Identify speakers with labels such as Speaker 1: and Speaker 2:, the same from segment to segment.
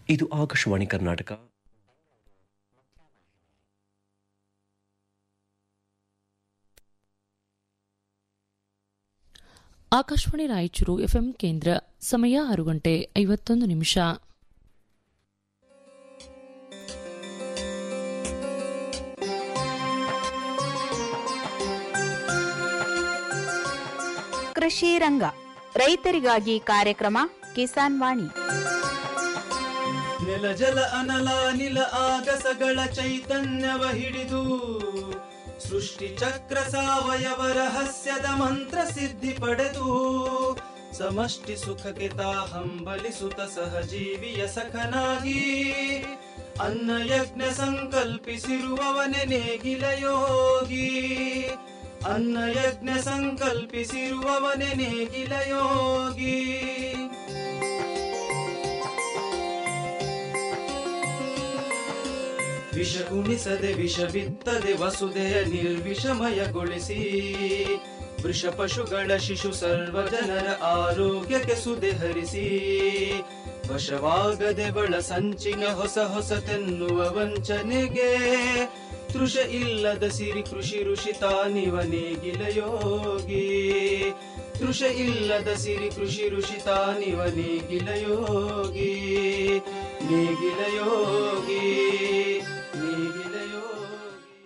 Speaker 1: ಇದು ಆಕಾಶವಾಣಿ ಕರ್ನಾಟಕ
Speaker 2: ಆಕಾಶವಾಣಿ ರಾಯಚೂರು ಎಫ್ಎಂ ಕೇಂದ್ರ ಸಮಯ ಆರು ಗಂಟೆ ಐವತ್ತೊಂದು ನಿಮಿಷ
Speaker 3: ಕೃಷಿ ರಂಗ ರೈತರಿಗಾಗಿ ಕಾರ್ಯಕ್ರಮ ಕಿಸಾನ್ ವಾಣಿ
Speaker 4: ನೆಲ ಜಲ ಅನಲ ನಿಲ ಆಗಸಗಳ ಚೈತನ್ಯವ ಹಿಡಿದು ಸೃಷ್ಟಿ ಚಕ್ರ ಸಾವಯವ ರಹಸ್ಯದ ಮಂತ್ರ ಸಿದ್ಧಿ ಪಡೆದು ಸಮಷ್ಟಿ ಸುಖಕ್ಕೆ ತಾ ಹಂಬಲಿಸುತ್ತ ಸಹಜೀವಿಯ ಸಖನಾಗಿ ಅನ್ನ ಯಜ್ಞ ಸಂಕಲ್ಪಿಸಿರುವವನೆ ನೇಗಿಲ ಯೋಗಿ ಅನ್ನ ಯಜ್ಞ ಸಂಕಲ್ಪಿಸಿರುವವನೆ ನೇಗಿಲ ಯೋಗಿ ವಿಷ ಉಣಿಸದೆ ವಿಷ ಬಿತ್ತದೆ ವಸುದೆಯ ನಿರ್ವಿಷಮಯಗೊಳಿಸಿ ವೃಷ ಪಶುಗಳ ಶಿಶು ಸರ್ವ ಜನರ ಆರೋಗ್ಯಕ್ಕೆ ಸುದೆ ಹರಿಸಿ ವಶವಾಗದೆ ಬಳ ಸಂಚಿನ ಹೊಸ ಹೊಸತೆನ್ನುವ ವಂಚನೆಗೆ ತೃಷ ಇಲ್ಲದ ಸಿರಿ ಕೃಷಿ ಋಷಿ ತಾನಿವ ನೇಗಿಲ ಯೋಗಿ ತೃಷ ಇಲ್ಲದ ಸಿರಿ ಕೃಷಿ ಋಷಿ ತಾನಿವ ನೇಗಿಲ ಯೋಗಿ ನೇಗಿಲ ಯೋಗಿ ನೇಗಿಲ ಯೋಗಿ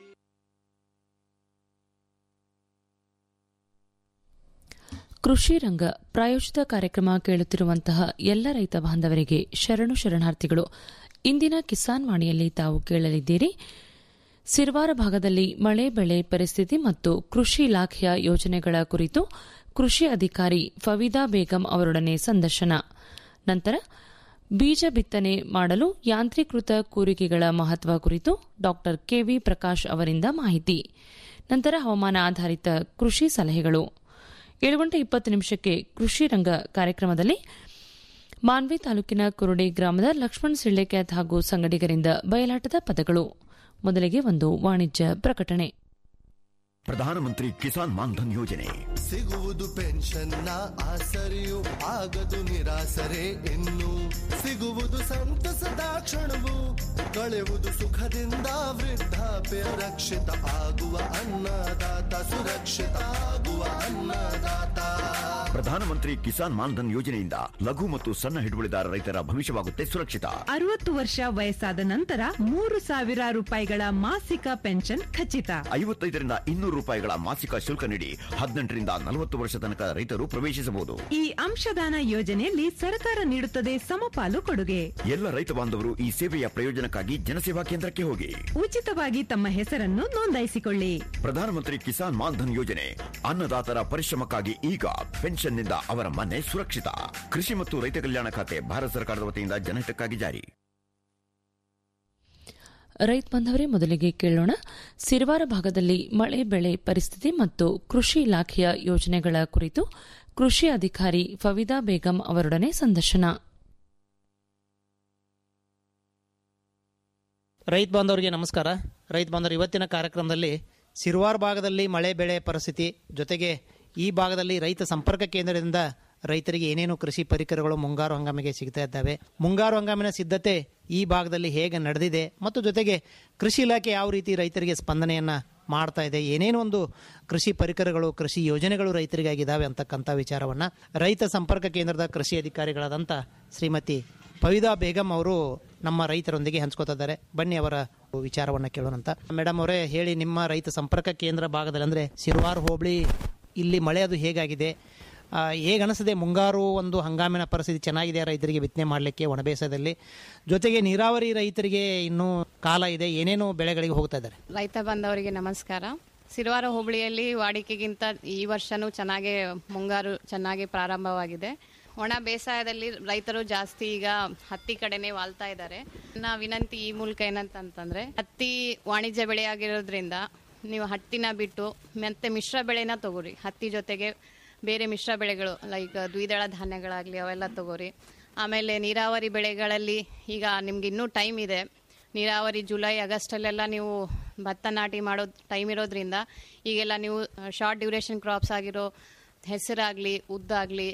Speaker 2: ಕೃಷಿ ರಂಗ ಪ್ರಾಯೋಜಿತ ಕಾರ್ಯಕ್ರಮ ಕೇಳುತ್ತಿರುವಂತಹ ಎಲ್ಲ ರೈತ ಬಾಂಧವರಿಗೆ ಶರಣು ಶರಣಾರ್ಥಿಗಳು ಇಂದಿನ ಕಿಸಾನ್ ವಾಣಿಯಲ್ಲಿ ತಾವು ಕೇಳಲಿದ್ದೀರಿ ಸಿರ್ವಾರ ಭಾಗದಲ್ಲಿ ಮಳೆ ಬೆಳೆ ಪರಿಸ್ಥಿತಿ ಮತ್ತು ಕೃಷಿ ಇಲಾಖೆಯ ಯೋಜನೆಗಳ ಕುರಿತು ಕೃಷಿ ಅಧಿಕಾರಿ ಫವೀದಾ ಬೇಗಂ ಅವರೊಡನೆ ಸಂದರ್ಶನ ನಂತರ ಬೀಜ ಬಿತ್ತನೆ ಮಾಡಲು ಯಾಂತ್ರೀಕೃತ ಕೂರಿಕೆಗಳ ಮಹತ್ವ ಕುರಿತು ಡಾ ಕೆವಿ ಪ್ರಕಾಶ್ ಅವರಿಂದ ಮಾಹಿತಿ ನಂತರ ಹವಾಮಾನ ಆಧಾರಿತ ಕೃಷಿ ಸಲಹೆಗಳು ಏಳು ಗಂಟೆ ಇಪ್ಪತ್ತು ನಿಮಿಷಕ್ಕೆ ಕೃಷಿ ರಂಗ ಕಾರ್ಯಕ್ರಮದಲ್ಲಿ ಮಾನ್ವಿ ತಾಲೂಕಿನ ಕುರುಡಿ ಗ್ರಾಮದ ಲಕ್ಷ್ಮಣ್ ಸಿಳ್ಳೆಕ್ಯಾತ್ ಹಾಗೂ ಸಂಗಡಿಗರಿಂದ ಬಯಲಾಟದ ಪದಗಳು ಮೊದಲಿಗೆ ಒಂದು ವಾಣಿಜ್ಯ ಪ್ರಕಟಣೆ
Speaker 5: ಪ್ರಧಾನಮಂತ್ರಿ ಕಿಸಾನ್ ಮಾನ್ಧನ್ ಯೋಜನೆ
Speaker 6: ಸಿಗುವುದು ಪೆನ್ಷನ್ನ ಆಸರೆಯು ಆಗದು ನಿರಾಸರೆ ಇನ್ನು ಸಿಗುವುದು ಸಂತಸದ ಕ್ಷಣವು ಕಳೆಯುವುದು ಸುಖದಿಂದ ವೃದ್ಧಾಪ್ಯ ರಕ್ಷಿತ ಆಗುವ ಅನ್ನದಾತ ಸುರಕ್ಷಿತ ಆಗುವ ಅನ್ನದಾತ
Speaker 5: ಪ್ರಧಾನಮಂತ್ರಿ ಕಿಸಾನ್ ಮಾನ್ಧನ್ ಯೋಜನೆಯಿಂದ ಲಘು ಮತ್ತು ಸಣ್ಣ ಹಿಡುವಳಿದಾರ ರೈತರ ಭವಿಷ್ಯವಾಗುತ್ತೆ ಸುರಕ್ಷಿತ
Speaker 7: ಅರವತ್ತು ವರ್ಷ ವಯಸ್ಸಾದ ನಂತರ ಮೂರು ಸಾವಿರ ರೂಪಾಯಿಗಳ ಮಾಸಿಕ ಪೆನ್ಷನ್ ಖಚಿತ
Speaker 5: ಐವತ್ತೈದರಿಂದ ಇನ್ನೂರು ರೂಪಾಯಿಗಳ ಮಾಸಿಕ ಶುಲ್ಕ ನೀಡಿ ಹದಿನೆಂಟರಿಂದ ನಲವತ್ತು ವರ್ಷ ತನಕ ರೈತರು ಪ್ರವೇಶಿಸಬಹುದು
Speaker 7: ಈ ಅಂಶದಾನ ಯೋಜನೆಯಲ್ಲಿ ಸರ್ಕಾರ ನೀಡುತ್ತದೆ ಸಮಪಾಲು ಕೊಡುಗೆ
Speaker 5: ಎಲ್ಲ ರೈತ ಬಾಂಧವರು ಈ ಸೇವೆಯ ಪ್ರಯೋಜನಕ್ಕಾಗಿ ಜನಸೇವಾ ಕೇಂದ್ರಕ್ಕೆ ಹೋಗಿ
Speaker 7: ಉಚಿತವಾಗಿ ತಮ್ಮ ಹೆಸರನ್ನು ನೋಂದಾಯಿಸಿಕೊಳ್ಳಿ
Speaker 5: ಪ್ರಧಾನಮಂತ್ರಿ ಕಿಸಾನ್ ಮಾನ್ಧನ್ ಯೋಜನೆ ಅನ್ನದಾತರ ಪರಿಶ್ರಮಕ್ಕಾಗಿ ಈಗ ಪೆನ್ಷನ್ನಿಂದ ಅವರ ಮನೆ ಸುರಕ್ಷಿತ ಕೃಷಿ ಮತ್ತು ರೈತ ಕಲ್ಯಾಣ ಖಾತೆ ಭಾರತ ಸರ್ಕಾರದ ವತಿಯಿಂದ ಜನಹಿತಕ್ಕಾಗಿ ಜಾರಿ
Speaker 2: ರೈತ ಬಾಂಧವರೇ ಮೊದಲಿಗೆ ಕೇಳೋಣ ಸಿರ್ವಾರ ಭಾಗದಲ್ಲಿ ಮಳೆ ಬೆಳೆ ಪರಿಸ್ಥಿತಿ ಮತ್ತು ಕೃಷಿ ಇಲಾಖೆಯ ಯೋಜನೆಗಳ ಕುರಿತು ಕೃಷಿ ಅಧಿಕಾರಿ ಫವಿದಾ ಬೇಗಂ ಅವರೊಡನೆ ಸಂದರ್ಶನ
Speaker 8: ರೈತ ಬಾಂಧವರಿಗೆ ನಮಸ್ಕಾರ ರೈತ ಬಾಂಧವರು ಇವತ್ತಿನ ಕಾರ್ಯಕ್ರಮದಲ್ಲಿ ಸಿರುವಾರ ಭಾಗದಲ್ಲಿ ಮಳೆ ಬೆಳೆ ಪರಿಸ್ಥಿತಿ ಜೊತೆಗೆ ಈ ಭಾಗದಲ್ಲಿ ರೈತ ಸಂಪರ್ಕ ಕೇಂದ್ರದಿಂದ ರೈತರಿಗೆ ಏನೇನು ಕೃಷಿ ಪರಿಕರಗಳು ಮುಂಗಾರು ಹಂಗಾಮಿಗೆ ಸಿಗ್ತಾ ಇದ್ದಾವೆ ಮುಂಗಾರು ಹಂಗಾಮಿನ ಸಿದ್ಧತೆ ಈ ಭಾಗದಲ್ಲಿ ಹೇಗೆ ನಡೆದಿದೆ ಮತ್ತು ಜೊತೆಗೆ ಕೃಷಿ ಇಲಾಖೆ ಯಾವ ರೀತಿ ರೈತರಿಗೆ ಸ್ಪಂದನೆಯನ್ನು ಮಾಡ್ತಾ ಇದೆ ಏನೇನು ಒಂದು ಕೃಷಿ ಪರಿಕರಗಳು ಕೃಷಿ ಯೋಜನೆಗಳು ರೈತರಿಗಾಗಿದ್ದಾವೆ ಅಂತಕ್ಕಂಥ ವಿಚಾರವನ್ನು ರೈತ ಸಂಪರ್ಕ ಕೇಂದ್ರದ ಕೃಷಿ ಅಧಿಕಾರಿಗಳಾದಂಥ ಶ್ರೀಮತಿ ಪವಿದಾ ಬೇಗಂ ಅವರು ನಮ್ಮ ರೈತರೊಂದಿಗೆ ಹಂಚ್ಕೋತಾ ಇದ್ದಾರೆ ಬನ್ನಿ ಅವರ ವಿಚಾರವನ್ನು ಕೇಳೋಣಂತ ಮೇಡಮ್ ಅವರೇ ಹೇಳಿ ನಿಮ್ಮ ರೈತ ಸಂಪರ್ಕ ಕೇಂದ್ರ ಭಾಗದಲ್ಲಿ ಅಂದರೆ ಸಿರುವಾರ್ ಹೋಬಳಿ ಇಲ್ಲಿ ಮಳೆ ಅದು ಹೇಗಾಗಿದೆ ಆ, ಹೇಗೆ ಅನಿಸ್ತದೆ ಮುಂಗಾರು ಒಂದು ಹಂಗಾಮಿನ ಪರಿಸ್ಥಿತಿ ಚೆನ್ನಾಗಿದೆ ರೈತರಿಗೆ ಬಿತ್ತನೆ ಮಾಡಲಿಕ್ಕೆ ಒಣಬೇಸದಲ್ಲಿ ಜೊತೆಗೆ ನೀರಾವರಿ ರೈತರಿಗೆ ಇನ್ನೂ ಕಾಲ ಇದೆ ಏನೇನು ಬೆಳೆಗಳಿಗೆ ಹೋಗ್ತಾ ಇದ್ದಾರೆ
Speaker 9: ರೈತ ಬಂದವರಿಗೆ ನಮಸ್ಕಾರ ಸಿರುವಾರ ಹೋಬಳಿಯಲ್ಲಿ ವಾಡಿಕೆಗಿಂತ ಈ ವರ್ಷನೂ ಚೆನ್ನಾಗಿ ಮುಂಗಾರು ಚೆನ್ನಾಗಿ ಪ್ರಾರಂಭವಾಗಿದೆ ಒಣ ಬೇಸಾಯದಲ್ಲಿ ರೈತರು ಜಾಸ್ತಿ ಈಗ ಹತ್ತಿ ಕಡೆನೆ ವಾಲ್ತಾ ಇದ್ದಾರೆ ನನ್ನ ವಿನಂತಿ ಈ ಮೂಲಕ ಏನಂತಂತಂದ್ರೆ ಹತ್ತಿ ವಾಣಿಜ್ಯ ಬೆಳೆ ಆಗಿರೋದ್ರಿಂದ ನೀವು ಹತ್ತಿನ ಬಿಟ್ಟು ಮತ್ತೆ ಮಿಶ್ರ ಬೆಳೆನ ತಗೋರಿ ಹತ್ತಿ ಜೊತೆಗೆ ಬೇರೆ ಮಿಶ್ರ ಬೆಳೆಗಳು ಲೈಕ್ ದ್ವಿದಳ ಧಾನ್ಯಗಳಾಗಲಿ ಅವೆಲ್ಲ ತಗೋರಿ ಆಮೇಲೆ ನೀರಾವರಿ ಬೆಳೆಗಳಲ್ಲಿ ಈಗ ನಿಮ್ಗೆ ಇನ್ನೂ ಟೈಮ್ ಇದೆ ನೀರಾವರಿ ಜುಲೈ ಆಗಸ್ಟಲ್ಲೆಲ್ಲ ನೀವು ಭತ್ತ ನಾಟಿ ಮಾಡೋ ಟೈಮ್ ಇರೋದ್ರಿಂದ ಈಗೆಲ್ಲ ನೀವು ಶಾರ್ಟ್ ಡ್ಯೂರೇಷನ್ ಕ್ರಾಪ್ಸ್ ಆಗಿರೋ ಹೆಸರಾಗಲಿ ಉದ್ದಾಗಲಿ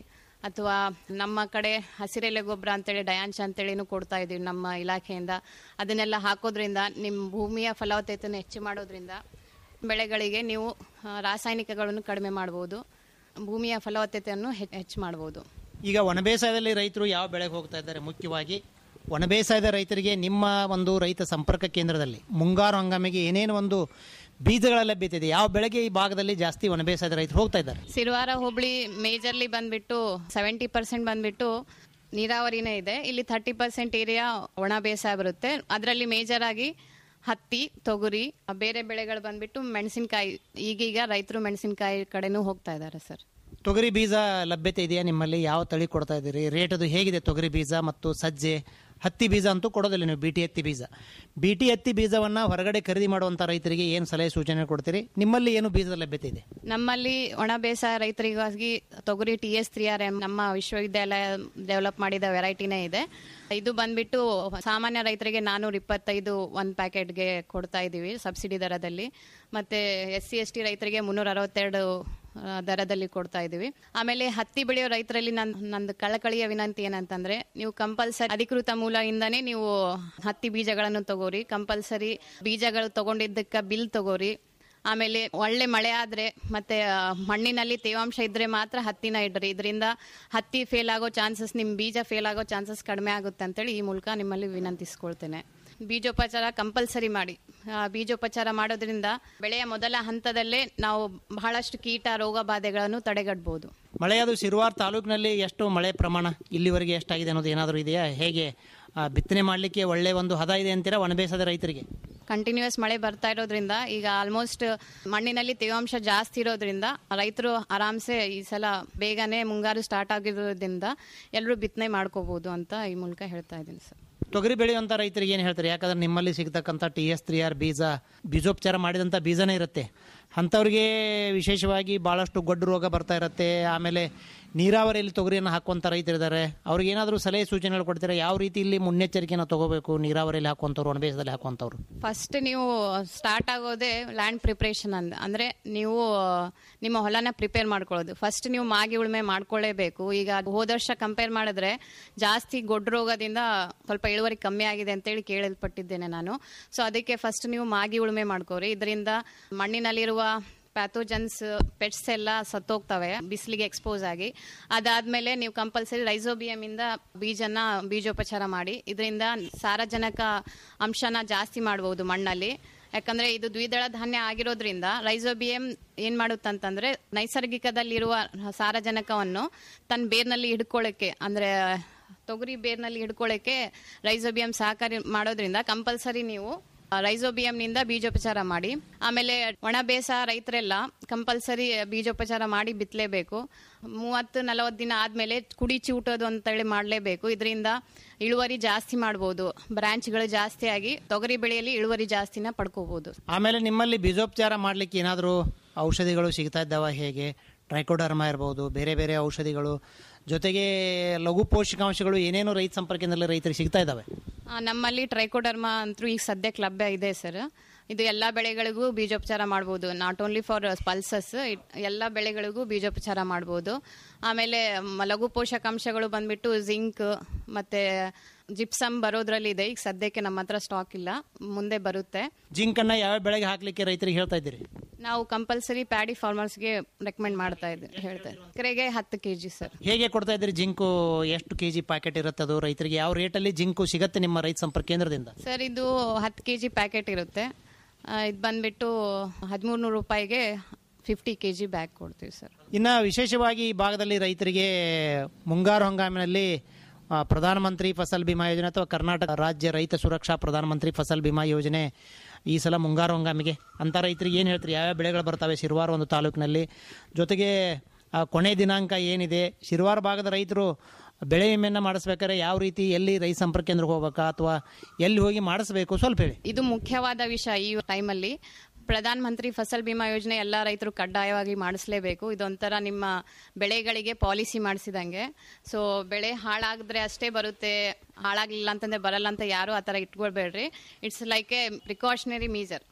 Speaker 9: ಅಥವಾ ನಮ್ಮ ಕಡೆ ಹಸಿರೆಲೆ ಗೊಬ್ಬರ ಅಂತೇಳಿ ಡಯಾಂಚ್ ಅಂತೇಳಿನೂ ಕೊಡ್ತಾ ಇದೀವಿ ನಮ್ಮ ಇಲಾಖೆಯಿಂದ ಅದನ್ನೆಲ್ಲ ಹಾಕೋದ್ರಿಂದ ನಿಮ್ಮ ಭೂಮಿಯ ಫಲವತ್ತತೆಯನ್ನು ಹೆಚ್ಚು ಮಾಡೋದ್ರಿಂದ ಬೆಳೆಗಳಿಗೆ ನೀವು ಆ, ರಾಸಾಯನಿಕಗಳನ್ನು ಕಡಿಮೆ ಮಾಡ್ಬೋದು ಭೂಮಿಯ ಫಲವತ್ತತೆಯನ್ನು ಹೆಚ್ಚು ಹೆಚ್ಚು ಮಾಡ್ಬೋದು
Speaker 8: ಈಗ ಒಣ ಬೇಸಾಯದಲ್ಲಿ ರೈತರು ಯಾವ ಬೆಳೆಗೆ ಹೋಗ್ತಾ ಇದ್ದಾರೆ ಮುಖ್ಯವಾಗಿ ಒಣ ಬೇಸಾಯದ ರೈತರಿಗೆ ನಿಮ್ಮ ಒಂದು ರೈತ ಸಂಪರ್ಕ ಕೇಂದ್ರದಲ್ಲಿ ಮುಂಗಾರು ಹಂಗಾಮಿಗೆ ಏನೇನು ಒಂದು ಬೀಜಗಳ ಲಭ್ಯತೆ ಇದೆ ಯಾವ ಬೆಳೆಗೆ ಈ ಭಾಗದಲ್ಲಿ ಜಾಸ್ತಿ ಒಣ ಬೇಸಾಯದ ರೈತರು ಹೋಗ್ತಾ ಇದ್ದಾರೆ
Speaker 9: ಸಿರುವಾರ ಹೋಬಳಿ ಮೇಜರ್ಲಿ ಬಂದ್ಬಿಟ್ಟು ಸೆವೆಂಟಿ ಪರ್ಸೆಂಟ್ ಬಂದ್ಬಿಟ್ಟು ನೀರಾವರಿನೇ ಇದೆ ಇಲ್ಲಿ ಥರ್ಟಿ ಪರ್ಸೆಂಟ್ ಏರಿಯಾ ಒಣ ಬೇಸಾಯ ಬರುತ್ತೆ ಅದರಲ್ಲಿ ಮೇಜರ್ ಆಗಿ ಹತ್ತಿ ತೊಗರಿ ಬೇರೆ ಬೆಳೆಗಳು ಬಂದ್ಬಿಟ್ಟು ಮೆಣಸಿನಕಾಯಿ ಈಗೀಗ ರೈತರು ಮೆಣಸಿನಕಾಯಿ ಕಡೆನೂ ಹೋಗ್ತಾ ಇದ್ದಾರೆ ಸರ್
Speaker 8: ತೊಗರಿ ಬೀಜ ಲಭ್ಯತೆ ಇದೆಯಾ ನಿಮ್ಮಲ್ಲಿ ಯಾವ ತಳಿ ಕೊಡ್ತಾ ಇದ್ದೀರಿ ರೇಟ್ ಅದು ಹೇಗಿದೆ ತೊಗರಿ ಬೀಜ ಮತ್ತು ಸಜ್ಜೆ ಹತ್ತಿ ಬೀಜ ಅಂತೂ ಕೊಡೋದಿಲ್ಲ ನೀವು ಬಿ ಟಿ ಹತ್ತಿ ಬೀಜ ಬಿ ಟಿ ಹತ್ತಿ ಬೀಜವನ್ನು ಹೊರಗಡೆ ಖರೀದಿ ಮಾಡುವಂಥ ರೈತರಿಗೆ ಏನು ಸಲಹೆ ಸೂಚನೆ ಕೊಡ್ತೀರಿ ನಿಮ್ಮಲ್ಲಿ ಏನು ಬೀಜದ ಲಭ್ಯತೆ ಇದೆ
Speaker 9: ನಮ್ಮಲ್ಲಿ ಒಣ ಬೇಸಾಯ ರೈತರಿಗಾಗಿ ತೊಗರಿ T S three R M ನಮ್ಮ ವಿಶ್ವವಿದ್ಯಾಲಯ ಡೆವಲಪ್ ಮಾಡಿದ ವೆರೈಟಿನೇ ಇದೆ ಇದು ಬಂದ್ಬಿಟ್ಟು ಸಾಮಾನ್ಯ ರೈತರಿಗೆ ನಾನೂರ ಇಪ್ಪತ್ತೈದು ಒಂದು ಪ್ಯಾಕೆಟ್ಗೆ ಕೊಡ್ತಾ ಇದ್ದೀವಿ ಸಬ್ಸಿಡಿ ದರದಲ್ಲಿ ಮತ್ತೆ ಎಸ್ ಸಿ ಎಸ್ ಟಿ ರೈತರಿಗೆ ಮುನ್ನೂರ ಅರವತ್ತೆರಡು ಆ, ದರದಲ್ಲಿ ಕೊಡ್ತಾ ಇದ್ದೀವಿ ಆಮೇಲೆ ಹತ್ತಿ ಬೆಳೆಯೋ ರೈತರಲ್ಲಿ ನನ್ ನಂದು ಕಳಕಳಿಯ ವಿನಂತಿ ಏನಂತಂದ್ರೆ ನೀವು ಕಂಪಲ್ಸರಿ ಅಧಿಕೃತ ಮೂಲದಿಂದನೇ ನೀವು ಹತ್ತಿ ಬೀಜಗಳನ್ನು ತಗೋರಿ ಕಂಪಲ್ಸರಿ ಬೀಜಗಳು ತಗೊಂಡಿದ್ದಕ್ಕೆ ಬಿಲ್ ತಗೋರಿ ಆಮೇಲೆ ಒಳ್ಳೆ ಮಳೆ ಆದ್ರೆ ಮತ್ತೆ ಆ, ಮಣ್ಣಿನಲ್ಲಿ ತೇವಾಂಶ ಇದ್ರೆ ಮಾತ್ರ ಹತ್ತಿನ ಇಡ್ರಿ ಇದರಿಂದ ಹತ್ತಿ ಫೇಲ್ ಆಗೋ ಚಾನ್ಸಸ್ ನಿಮ್ ಬೀಜ ಫೇಲ್ ಆಗೋ ಚಾನ್ಸಸ್ ಕಡಿಮೆ ಆಗುತ್ತೆ ಅಂತೇಳಿ ಈ ಮೂಲಕ ನಿಮ್ಮಲ್ಲಿ ವಿನಂತಿಸ್ಕೊಳ್ತೇನೆ ಬೀಜೋಪಚಾರ ಕಂಪಲ್ಸರಿ ಮಾಡಿ ಆ, ಬೀಜೋಪಚಾರ ಮಾಡೋದ್ರಿಂದ ಬೆಳೆಯ ಮೊದಲ ಹಂತದಲ್ಲೇ ನಾವು ಬಹಳಷ್ಟು ಕೀಟ ರೋಗ ಬಾಧೆಗಳನ್ನು ತಡೆಗಟ್ಟಬಹುದು
Speaker 8: ಮಳೆಯಾದ ಶಿರುವಾರ್ ತಾಲೂಕಿನಲ್ಲಿ ಎಷ್ಟು ಮಳೆ ಪ್ರಮಾಣ ಇಲ್ಲಿವರೆಗೆ ಎಷ್ಟಾಗಿದೆ ಅನ್ನೋದು ಏನಾದರೂ ಇದೆಯಾ ಹೇಗೆ ಆ, ಬಿತ್ತನೆ ಮಾಡಲಿಕ್ಕೆ ಒಳ್ಳೆ ಒಂದು ಹದ ಇದೆ ಅಂತೀರಾ ಒಣ ಬೇಸಾಯದ ರೈತರಿಗೆ
Speaker 9: ಕಂಟಿನ್ಯೂಸ್ ಮಳೆ ಬರ್ತಾ ಇರೋದ್ರಿಂದ ಈಗ ಆಲ್ಮೋಸ್ಟ್ ಮಣ್ಣಿನಲ್ಲಿ ತೇವಾಂಶ ಜಾಸ್ತಿ ಇರೋದ್ರಿಂದ ರೈತರು ಆರಾಮ್ಸೆ ಈ ಸಲ ಬೇಗನೆ ಮುಂಗಾರು ಸ್ಟಾರ್ಟ್ ಆಗಿರೋದ್ರಿಂದ ಎಲ್ಲರೂ ಬಿತ್ತನೆ ಮಾಡ್ಕೋಬಹುದು ಅಂತ ಈ ಮೂಲಕ ಹೇಳ್ತಾ ಇದ್ದೀನಿ ಸರ್
Speaker 8: ತೊಗರಿ ಬೆಳೆಯುವಂಥ ರೈತರಿಗೆ ಏನು ಹೇಳ್ತಾರೆ ಯಾಕಂದ್ರೆ ನಿಮ್ಮಲ್ಲಿ ಸಿಗ್ತಕ್ಕಂಥ ಟಿ ಎಸ್ ತ್ರೀ ಆರ್ ಬೀಜ ಬೀಜೋಪಚಾರ ಮಾಡಿದಂಥ ಬೀಜನೇ ಇರುತ್ತೆ ಅಂಥವ್ರಿಗೆ ವಿಶೇಷವಾಗಿ ಭಾಳಷ್ಟು ಗೊಡ್ಡು ರೋಗ ಬರ್ತಾ ಇರುತ್ತೆ ಆಮೇಲೆ ನೀರಾವರಿಯಲ್ಲಿ ತೊಗರಿಯನ್ನು ಹಾಕುವಂಥ ರೈತರಿದ್ದಾರೆ ಅವ್ರಿಗೆ ಏನಾದರೂ ಸಲಹೆ ಸೂಚನೆಗಳು ಕೊಡ್ತೀರಾ ಯಾವ ರೀತಿ ಇಲ್ಲಿ ಮುನ್ನೆಚ್ಚರಿಕೆನ ತಗೋಬೇಕು ನೀರಾವರಿಯಲ್ಲಿ ಹಾಕುವಂಥವ್ರು ಒಣ ಬೇಸಾಯದಲ್ಲಿ ಹಾಕುವಂಥವ್ರು
Speaker 9: ಫಸ್ಟ್ ನೀವು ಸ್ಟಾರ್ಟ್ ಆಗೋದೇ ಲ್ಯಾಂಡ್ ಪ್ರಿಪ್ರೇಷನ್ ಅಂದ ಅಂದ್ರೆ ನೀವು ನಿಮ್ಮ ಹೊಲನ ಪ್ರಿಪೇರ್ ಮಾಡ್ಕೊಳ್ಳೋದು ಫಸ್ಟ್ ನೀವು ಮಾಗಿ ಉಳುಮೆ ಮಾಡ್ಕೊಳ್ಳೇಬೇಕು ಈಗ ಹೋದ ವರ್ಷ ಕಂಪೇರ್ ಮಾಡಿದ್ರೆ ಜಾಸ್ತಿ ಗೊಡ್ಡು ರೋಗದಿಂದ ಸ್ವಲ್ಪ ಇಳುವರಿ ಕಮ್ಮಿ ಆಗಿದೆ ಅಂತೇಳಿ ಕೇಳಲ್ಪಟ್ಟಿದ್ದೇನೆ ನಾನು ಸೊ ಅದಕ್ಕೆ ಫಸ್ಟ್ ನೀವು ಮಾಗಿ ಉಳುಮೆ ಮಾಡ್ಕೋರಿ ಇದರಿಂದ ಮಣ್ಣಿನಲ್ಲಿರುವ ಪ್ಯಾಥೋಜನ್ಸ್ ಪೆಟ್ಸ್ ಎಲ್ಲ ಸತ್ತೋಗ್ತವೆ ಬಿಸಿಲಿಗೆ ಎಕ್ಸ್ಪೋಸ್ ಆಗಿ ಅದಾದ್ಮೇಲೆ ನೀವು ಕಂಪಲ್ಸರಿ ರೈಸೋಬಿಯಂ ಇಂದ ಬೀಜನ ಬೀಜೋಪಚಾರ ಮಾಡಿ ಇದರಿಂದ ಸಾರಜನಕ ಅಂಶನ ಜಾಸ್ತಿ ಮಾಡಬಹುದು ಮಣ್ಣಲ್ಲಿ ಯಾಕಂದ್ರೆ ಇದು ದ್ವಿದಳ ಧಾನ್ಯ ಆಗಿರೋದ್ರಿಂದ ರೈಸೋಬಿಯಂ ಏನ್ ಮಾಡುತ್ತಂತಂದ್ರೆ ನೈಸರ್ಗಿಕದಲ್ಲಿರುವ ಸಾರಜನಕವನ್ನು ತನ್ನ ಬೇರ್ನಲ್ಲಿ ಹಿಡ್ಕೊಳ್ಳಕ್ಕೆ ಅಂದ್ರೆ ತೊಗರಿ ಬೇರ್ನಲ್ಲಿ ಹಿಡ್ಕೊಳ್ಳಕ್ಕೆ ರೈಸೋಬಿಯಂ ಸಹಕಾರಿ ಮಾಡೋದ್ರಿಂದ ಕಂಪಲ್ಸರಿ ನೀವು ರೈಸೋಬಿಯಂನಿಂದ ಬೀಜೋಪಚಾರ ಮಾಡಿ ಆಮೇಲೆ ಒಣ ಬೇಸ ರೈತರೆಲ್ಲ ಕಂಪಲ್ಸರಿ ಬೀಜೋಪಚಾರ ಮಾಡಿ ಬಿತ್ತಲೇಬೇಕು ಮೂವತ್ತು ನಲವತ್ತು ದಿನ ಆದ್ಮೇಲೆ ಕುಡಿ ಚಿವುಟೋದು ಅಂತೇಳಿ ಮಾಡಲೇಬೇಕು ಇದರಿಂದ ಇಳುವರಿ ಜಾಸ್ತಿ ಮಾಡ್ಬೋದು ಬ್ರಾಂಚ್ಗಳು ಜಾಸ್ತಿ ಆಗಿ ತೊಗರಿ ಬೆಳೆಯಲ್ಲಿ ಇಳುವರಿ ಜಾಸ್ತಿನ ಪಡ್ಕೋಬಹುದು
Speaker 8: ಆಮೇಲೆ ನಿಮ್ಮಲ್ಲಿ ಬೀಜೋಪಚಾರ ಮಾಡಲಿಕ್ಕೆ ಏನಾದರೂ ಔಷಧಿಗಳು ಸಿಗ್ತಾ ಇದ್ದಾವ ಹೇಗೆ ಟ್ರೈಕೋಡರ್ಮ ಇರ್ಬೋದು ಬೇರೆ ಬೇರೆ ಔಷಧಿಗಳು ಜೊತೆಗೆ ಲಘು ಪೋಷಕಾಂಶಗಳು ಏನೇನು ರೈತ ಸಂಪರ್ಕದಲ್ಲಿ ರೈತರಿಗೆ ಸಿಗ್ತಾ ಇದ್ದಾವೆ
Speaker 9: ಆ, ನಮ್ಮಲ್ಲಿ ಟ್ರೈಕೋಡರ್ಮಾ ಅಂತೂ ಈಗ ಸದ್ಯಕ್ಕೆ ಲಭ್ಯ ಇದೆ ಸರ್ ಇದು ಎಲ್ಲ ಬೆಳೆಗಳಿಗೂ ಬೀಜೋಪಚಾರ ಮಾಡ್ಬೋದು ನಾಟ್ ಓನ್ಲಿ ಫಾರ್ ಪಲ್ಸಸ್ ಎಲ್ಲ ಬೆಳೆಗಳಿಗೂ ಬೀಜೋಪಚಾರ ಮಾಡ್ಬೋದು ಆಮೇಲೆ ಮ- ಲಘು ಪೋಷಕಾಂಶಗಳು ಬಂದ್ಬಿಟ್ಟು ಜಿಂಕ್ ಮತ್ತೆ ಜಿಪ್ಸಮ್ ಬರೋದ್ರಲ್ಲಿ ಇದೆ ಈಗ ಸದ್ಯಕ್ಕೆ ನಮ್ಮ ಹತ್ರ ಸ್ಟಾಕ್ ಇಲ್ಲ ಮುಂದೆ ಬರುತ್ತೆ
Speaker 8: ಜಿಂಕನ್ನ ಯಾವ ಬೆಳೆಗೆ ಹಾಕಲಿಕ್ಕೆ ರೈತರಿಗೆ ಹೇಳ್ತಾ ಇದ್ದೀರಿ
Speaker 9: ನಾವು ಕಂಪಲ್ಸರಿ ಪ್ಯಾಡಿ ಫಾರ್ಮರ್ಸ್ಗೆ ರೆಕಮೆಂಡ್ ಮಾಡ್ತಾ ಇದ್ದೀವಿ ಹೇಳ್ತಾ ಎಕರೆಗೆ ಹತ್ತು ಕೆ ಜಿ ಸರ್
Speaker 8: ಹೇಗೆ ಕೊಡ್ತಾ ಇದ್ದೀರಿ ಜಿಂಕು ಎಷ್ಟು ಕೆ ಜಿ ಪ್ಯಾಕೆಟ್ ಇರುತ್ತೆ ಅದು ರೈತರಿಗೆ ಯಾವ ರೇಟಲ್ಲಿ ಜಿಂಕು ಸಿಗತ್ತೆ ನಿಮ್ಮ ರೈತ ಸಂಪರ್ಕ ಕೇಂದ್ರದಿಂದ
Speaker 9: ಸರ್ ಇದು ಹತ್ತು ಕೆ ಜಿ ಪ್ಯಾಕೆಟ್ ಇರುತ್ತೆ ಇದು ಬಂದ್ಬಿಟ್ಟು ಹದಿಮೂರು ನೂರು ರೂಪಾಯಿಗೆ ಫಿಫ್ಟಿ ಕೆ ಜಿ ಬ್ಯಾಗ್ ಕೊಡ್ತೀವಿ ಸರ್
Speaker 8: ಇನ್ನು ವಿಶೇಷವಾಗಿ ಈ ಭಾಗದಲ್ಲಿ ರೈತರಿಗೆ ಮುಂಗಾರು ಹಂಗಾಮಿನಲ್ಲಿ ಆ, ಪ್ರಧಾನಮಂತ್ರಿ ಫಸಲ್ ಬಿಮಾ ಯೋಜನೆ ಅಥವಾ ಕರ್ನಾಟಕ ರಾಜ್ಯ ರೈತ ಸುರಕ್ಷಾ ಪ್ರಧಾನಮಂತ್ರಿ ಫಸಲ್ ಬಿಮಾ ಯೋಜನೆ ಈ ಸಲ ಮುಂಗಾರು ಹಂಗಾಮಿಗೆ ಅಂತ ರೈತರಿಗೆ ಏನು ಹೇಳ್ತೀರಿ ಯಾವ್ಯಾವ ಬೆಳೆಗಳು ಬರ್ತವೆ ಶಿರ್ವಾರ ಒಂದು ತಾಲೂಕಿನಲ್ಲಿ ಜೊತೆಗೆ ಆ, ಕೊನೆ ದಿನಾಂಕ ಏನಿದೆ ಶಿರ್ವಾರ ಭಾಗದ ರೈತರು ಬೆಳೆ ವಿಮೆಯನ್ನು ಮಾಡಿಸ್ಬೇಕಾದ್ರೆ ಯಾವ ರೀತಿ ಎಲ್ಲಿ ರೈತ ಸಂಪರ್ಕ ಕೇಂದ್ರಕ್ಕೆ ಹೋಗ್ಬೇಕಾ ಅಥವಾ ಎಲ್ಲಿ ಹೋಗಿ ಮಾಡಿಸ್ಬೇಕು ಸ್ವಲ್ಪ ಹೇಳಿ
Speaker 9: ಇದು ಮುಖ್ಯವಾದ ವಿಷಯ ಈ ಟೈಮಲ್ಲಿ ಪ್ರಧಾನ ಮಂತ್ರಿ ಫಸಲ್ ಬಿಮಾ ಯೋಜನೆ ಎಲ್ಲ ರೈತರು ಕಡ್ಡಾಯವಾಗಿ ಮಾಡಿಸ್ಲೇಬೇಕು ಇದೊಂಥರ ನಿಮ್ಮ ಬೆಳೆಗಳಿಗೆ ಪಾಲಿಸಿ ಮಾಡಿಸಿದಂಗೆ ಸೊ ಬೆಳೆ ಹಾಳಾಗಿದ್ರೆ ಅಷ್ಟೇ ಬರುತ್ತೆ ಹಾಳಾಗ್ಲಿಲ್ಲ ಅಂತಂದ್ರೆ ಬರಲ್ಲ ಅಂತ ಯಾರು ಆ ಥರ ಇಟ್ಕೊಳ್ಬೇಡ್ರಿ it's like a precautionary measure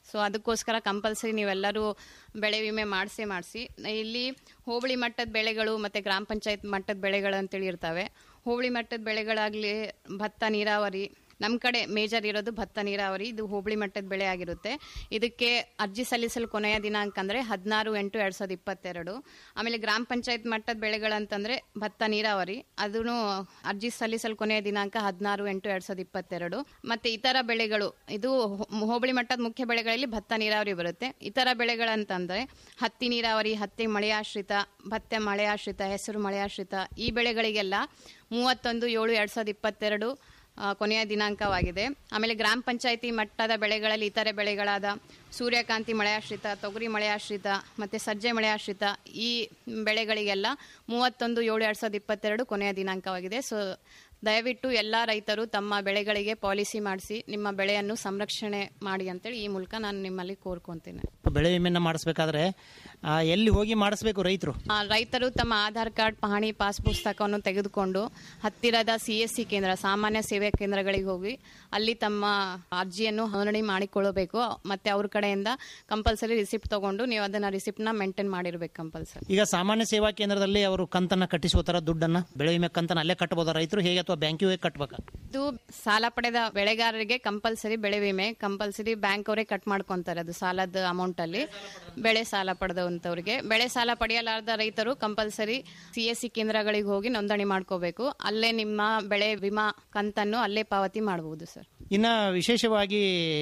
Speaker 9: so ಅದಕ್ಕೋಸ್ಕರ ಕಂಪಲ್ಸರಿ ನೀವೆಲ್ಲರೂ ಬೆಳೆ ವಿಮೆ ಮಾಡಿಸೇ ಮಾಡಿಸಿ ಇಲ್ಲಿ ಹೋಬಳಿ ಮಟ್ಟದ ಬೆಳೆಗಳು ಮತ್ತು ಗ್ರಾಮ ಪಂಚಾಯತ್ ಮಟ್ಟದ ಬೆಳೆಗಳು ಅಂತೇಳಿ ಇರ್ತವೆ ಹೋಬಳಿ ಮಟ್ಟದ ಬೆಳೆಗಳಾಗಲಿ ಭತ್ತ ನೀರಾವರಿ ನಮ್ಮ ಕಡೆ ಮೇಜರ್ ಇರೋದು ಭತ್ತ ನೀರಾವರಿ ಇದು ಹೋಬಳಿ ಮಟ್ಟದ ಬೆಳೆ ಆಗಿರುತ್ತೆ ಇದಕ್ಕೆ ಅರ್ಜಿ ಸಲ್ಲಿಸಲು ಕೊನೆಯ ದಿನಾಂಕ ಅಂದರೆ ಹದಿನಾರು ಎಂಟು ಎರಡು ಸಾವಿರದ ಇಪ್ಪತ್ತೆರಡು ಆಮೇಲೆ ಗ್ರಾಮ ಪಂಚಾಯತ್ ಮಟ್ಟದ ಬೆಳೆಗಳಂತಂದರೆ ಭತ್ತ ನೀರಾವರಿ ಅದನ್ನು ಅರ್ಜಿ ಸಲ್ಲಿಸಲು ಕೊನೆಯ ದಿನಾಂಕ ಹದಿನಾರು ಎಂಟು ಎರಡು ಸಾವಿರದ ಇಪ್ಪತ್ತೆರಡು ಮತ್ತು ಇತರ ಬೆಳೆಗಳು ಇದು ಹೋ- ಹೋಬಳಿ ಮಟ್ಟದ ಮುಖ್ಯ ಬೆಳೆಗಳಲ್ಲಿ ಭತ್ತ ನೀರಾವರಿ ಬರುತ್ತೆ ಇತರ ಬೆಳೆಗಳಂತಂದರೆ ಹತ್ತಿ ನೀರಾವರಿ ಹತ್ತಿ ಮಳೆಯಾಶ್ರಿತ ಭತ್ತ ಮಳೆಯಾಶ್ರಿತ ಹೆಸರು ಮಳೆಯಾಶ್ರಿತ ಈ ಬೆಳೆಗಳಿಗೆಲ್ಲ ಮೂವತ್ತೊಂದು ಏಳು ಎರಡು ಸಾವಿರದ ಇಪ್ಪತ್ತೆರಡು ಆ, ಕೊನೆಯ ದಿನಾಂಕವಾಗಿದೆ ಆಮೇಲೆ ಗ್ರಾಮ ಪಂಚಾಯಿತಿ ಮಟ್ಟದ ಬೆಳೆಗಳಲ್ಲಿ ಇತರೆ ಬೆಳೆಗಳಾದ ಸೂರ್ಯಕಾಂತಿ ಮಳೆಯಾಶ್ರಿತ ತೊಗರಿ ಮಳೆಯಾಶ್ರಿತ ಮತ್ತು ಸಜ್ಜೆ ಮಳೆಯಾಶ್ರಿತ ಈ ಬೆಳೆಗಳಿಗೆಲ್ಲ ಮೂವತ್ತೊಂದು ಏಳು ಎರಡು ಸಾವಿರದ ಇಪ್ಪತ್ತೆರಡು ಕೊನೆಯ ದಿನಾಂಕವಾಗಿದೆ ಸೊ ದಯವಿಟ್ಟು ಎಲ್ಲ ರೈತರು ತಮ್ಮ ಬೆಳೆಗಳಿಗೆ ಪಾಲಿಸಿ ಮಾಡಿಸಿ ನಿಮ್ಮ ಬೆಳೆಯನ್ನು ಸಂರಕ್ಷಣೆ ಮಾಡಿ ಅಂತೇಳಿ ಈ ಮೂಲಕ ನಾನು ನಿಮ್ಮಲ್ಲಿ ಕೋರ್ಕೊಂತೇನೆ
Speaker 8: ಬೆಳೆ ವಿಮೆನ ಮಾಡಿಸ್ಬೇಕಾದ್ರೆ ಆ, ಎಲ್ಲಿ ಹೋಗಿ ಮಾಡಿಸ್ಬೇಕು ರೈತರು
Speaker 9: ಆ, ರೈತರು ತಮ್ಮ ಆಧಾರ್ ಕಾರ್ಡ್ ಪಹಣಿ ಪಾಸ್ ಪುಸ್ತಕವನ್ನು ತೆಗೆದುಕೊಂಡು ಹತ್ತಿರದ ಸಿ ಎಸ್ ಸಿ ಕೇಂದ್ರ ಸಾಮಾನ್ಯ ಸೇವೆ ಕೇಂದ್ರಗಳಿಗೆ ಹೋಗಿ ಅಲ್ಲಿ ತಮ್ಮ ಅರ್ಜಿಯನ್ನು ನೋಂದಣಿ ಮಾಡಿಕೊಳ್ಳಬೇಕು ಮತ್ತೆ ಅವ್ರ ಕಡೆಯಿಂದ ಕಂಪಲ್ಸರಿ ರಿಸಿಪ್ಟ್ ತಗೊಂಡು ನೀವು ಅದನ್ನ ರಿಸಿಪ್ಟ್ನ ಮೇಂಟೈನ್ ಮಾಡಿರ್ಬೇಕು ಕಂಪಲ್ಸರಿ
Speaker 8: ಈಗ ಸಾಮಾನ್ಯ ಸೇವಾ ಕೇಂದ್ರದಲ್ಲಿ ಅವರು ಕಂತನ್ನ ಕಟ್ಟಿಸ್ಕೋತಾರ ದುಡ್ಡನ್ನ ಬೆಳೆ ವಿಮೆ ಕಂತನ್ನ ಅಲ್ಲೇ ಕಟ್ಬೋದ ರೈತರು ಹೇಗೆ ಅಥವಾ ಬ್ಯಾಂಕಿಗೆ ಹೋಗಿ ಕಟ್ಬೇಕಾ
Speaker 9: ಇದು ಸಾಲ ಪಡೆದ ಬೆಳೆಗಾರರಿಗೆ ಕಂಪಲ್ಸರಿ ಬೆಳೆ ವಿಮೆ ಕಂಪಲ್ಸರಿ ಬ್ಯಾಂಕ್ ಅವರೇ ಕಟ್ ಮಾಡ್ಕೊಂತಾರೆ ಅದು ಸಾಲದ ಅಮೌಂಟ್ ಅಲ್ಲಿ ಬೆಳೆ ಸಾಲ ಪಡೆದಂತವ್ರಿಗೆ ಬೆಳೆ ಸಾಲ ಪಡೆಯಲಾರದ ರೈತರು ಕಂಪಲ್ಸರಿ ಸಿ ಎಸ್ ಸಿ ಕೇಂದ್ರಗಳಿಗೆ ಹೋಗಿ ನೋಂದಣಿ ಮಾಡ್ಕೋಬೇಕು ಅಲ್ಲೇ ನಿಮ್ಮ ಬೆಳೆ ವಿಮಾ ಕಂತನ್ನು ಅಲ್ಲೇ ಪಾವತಿ ಮಾಡಬಹುದು ಸರ್
Speaker 8: ಇನ್ನ ವಿಶೇಷವಾಗಿ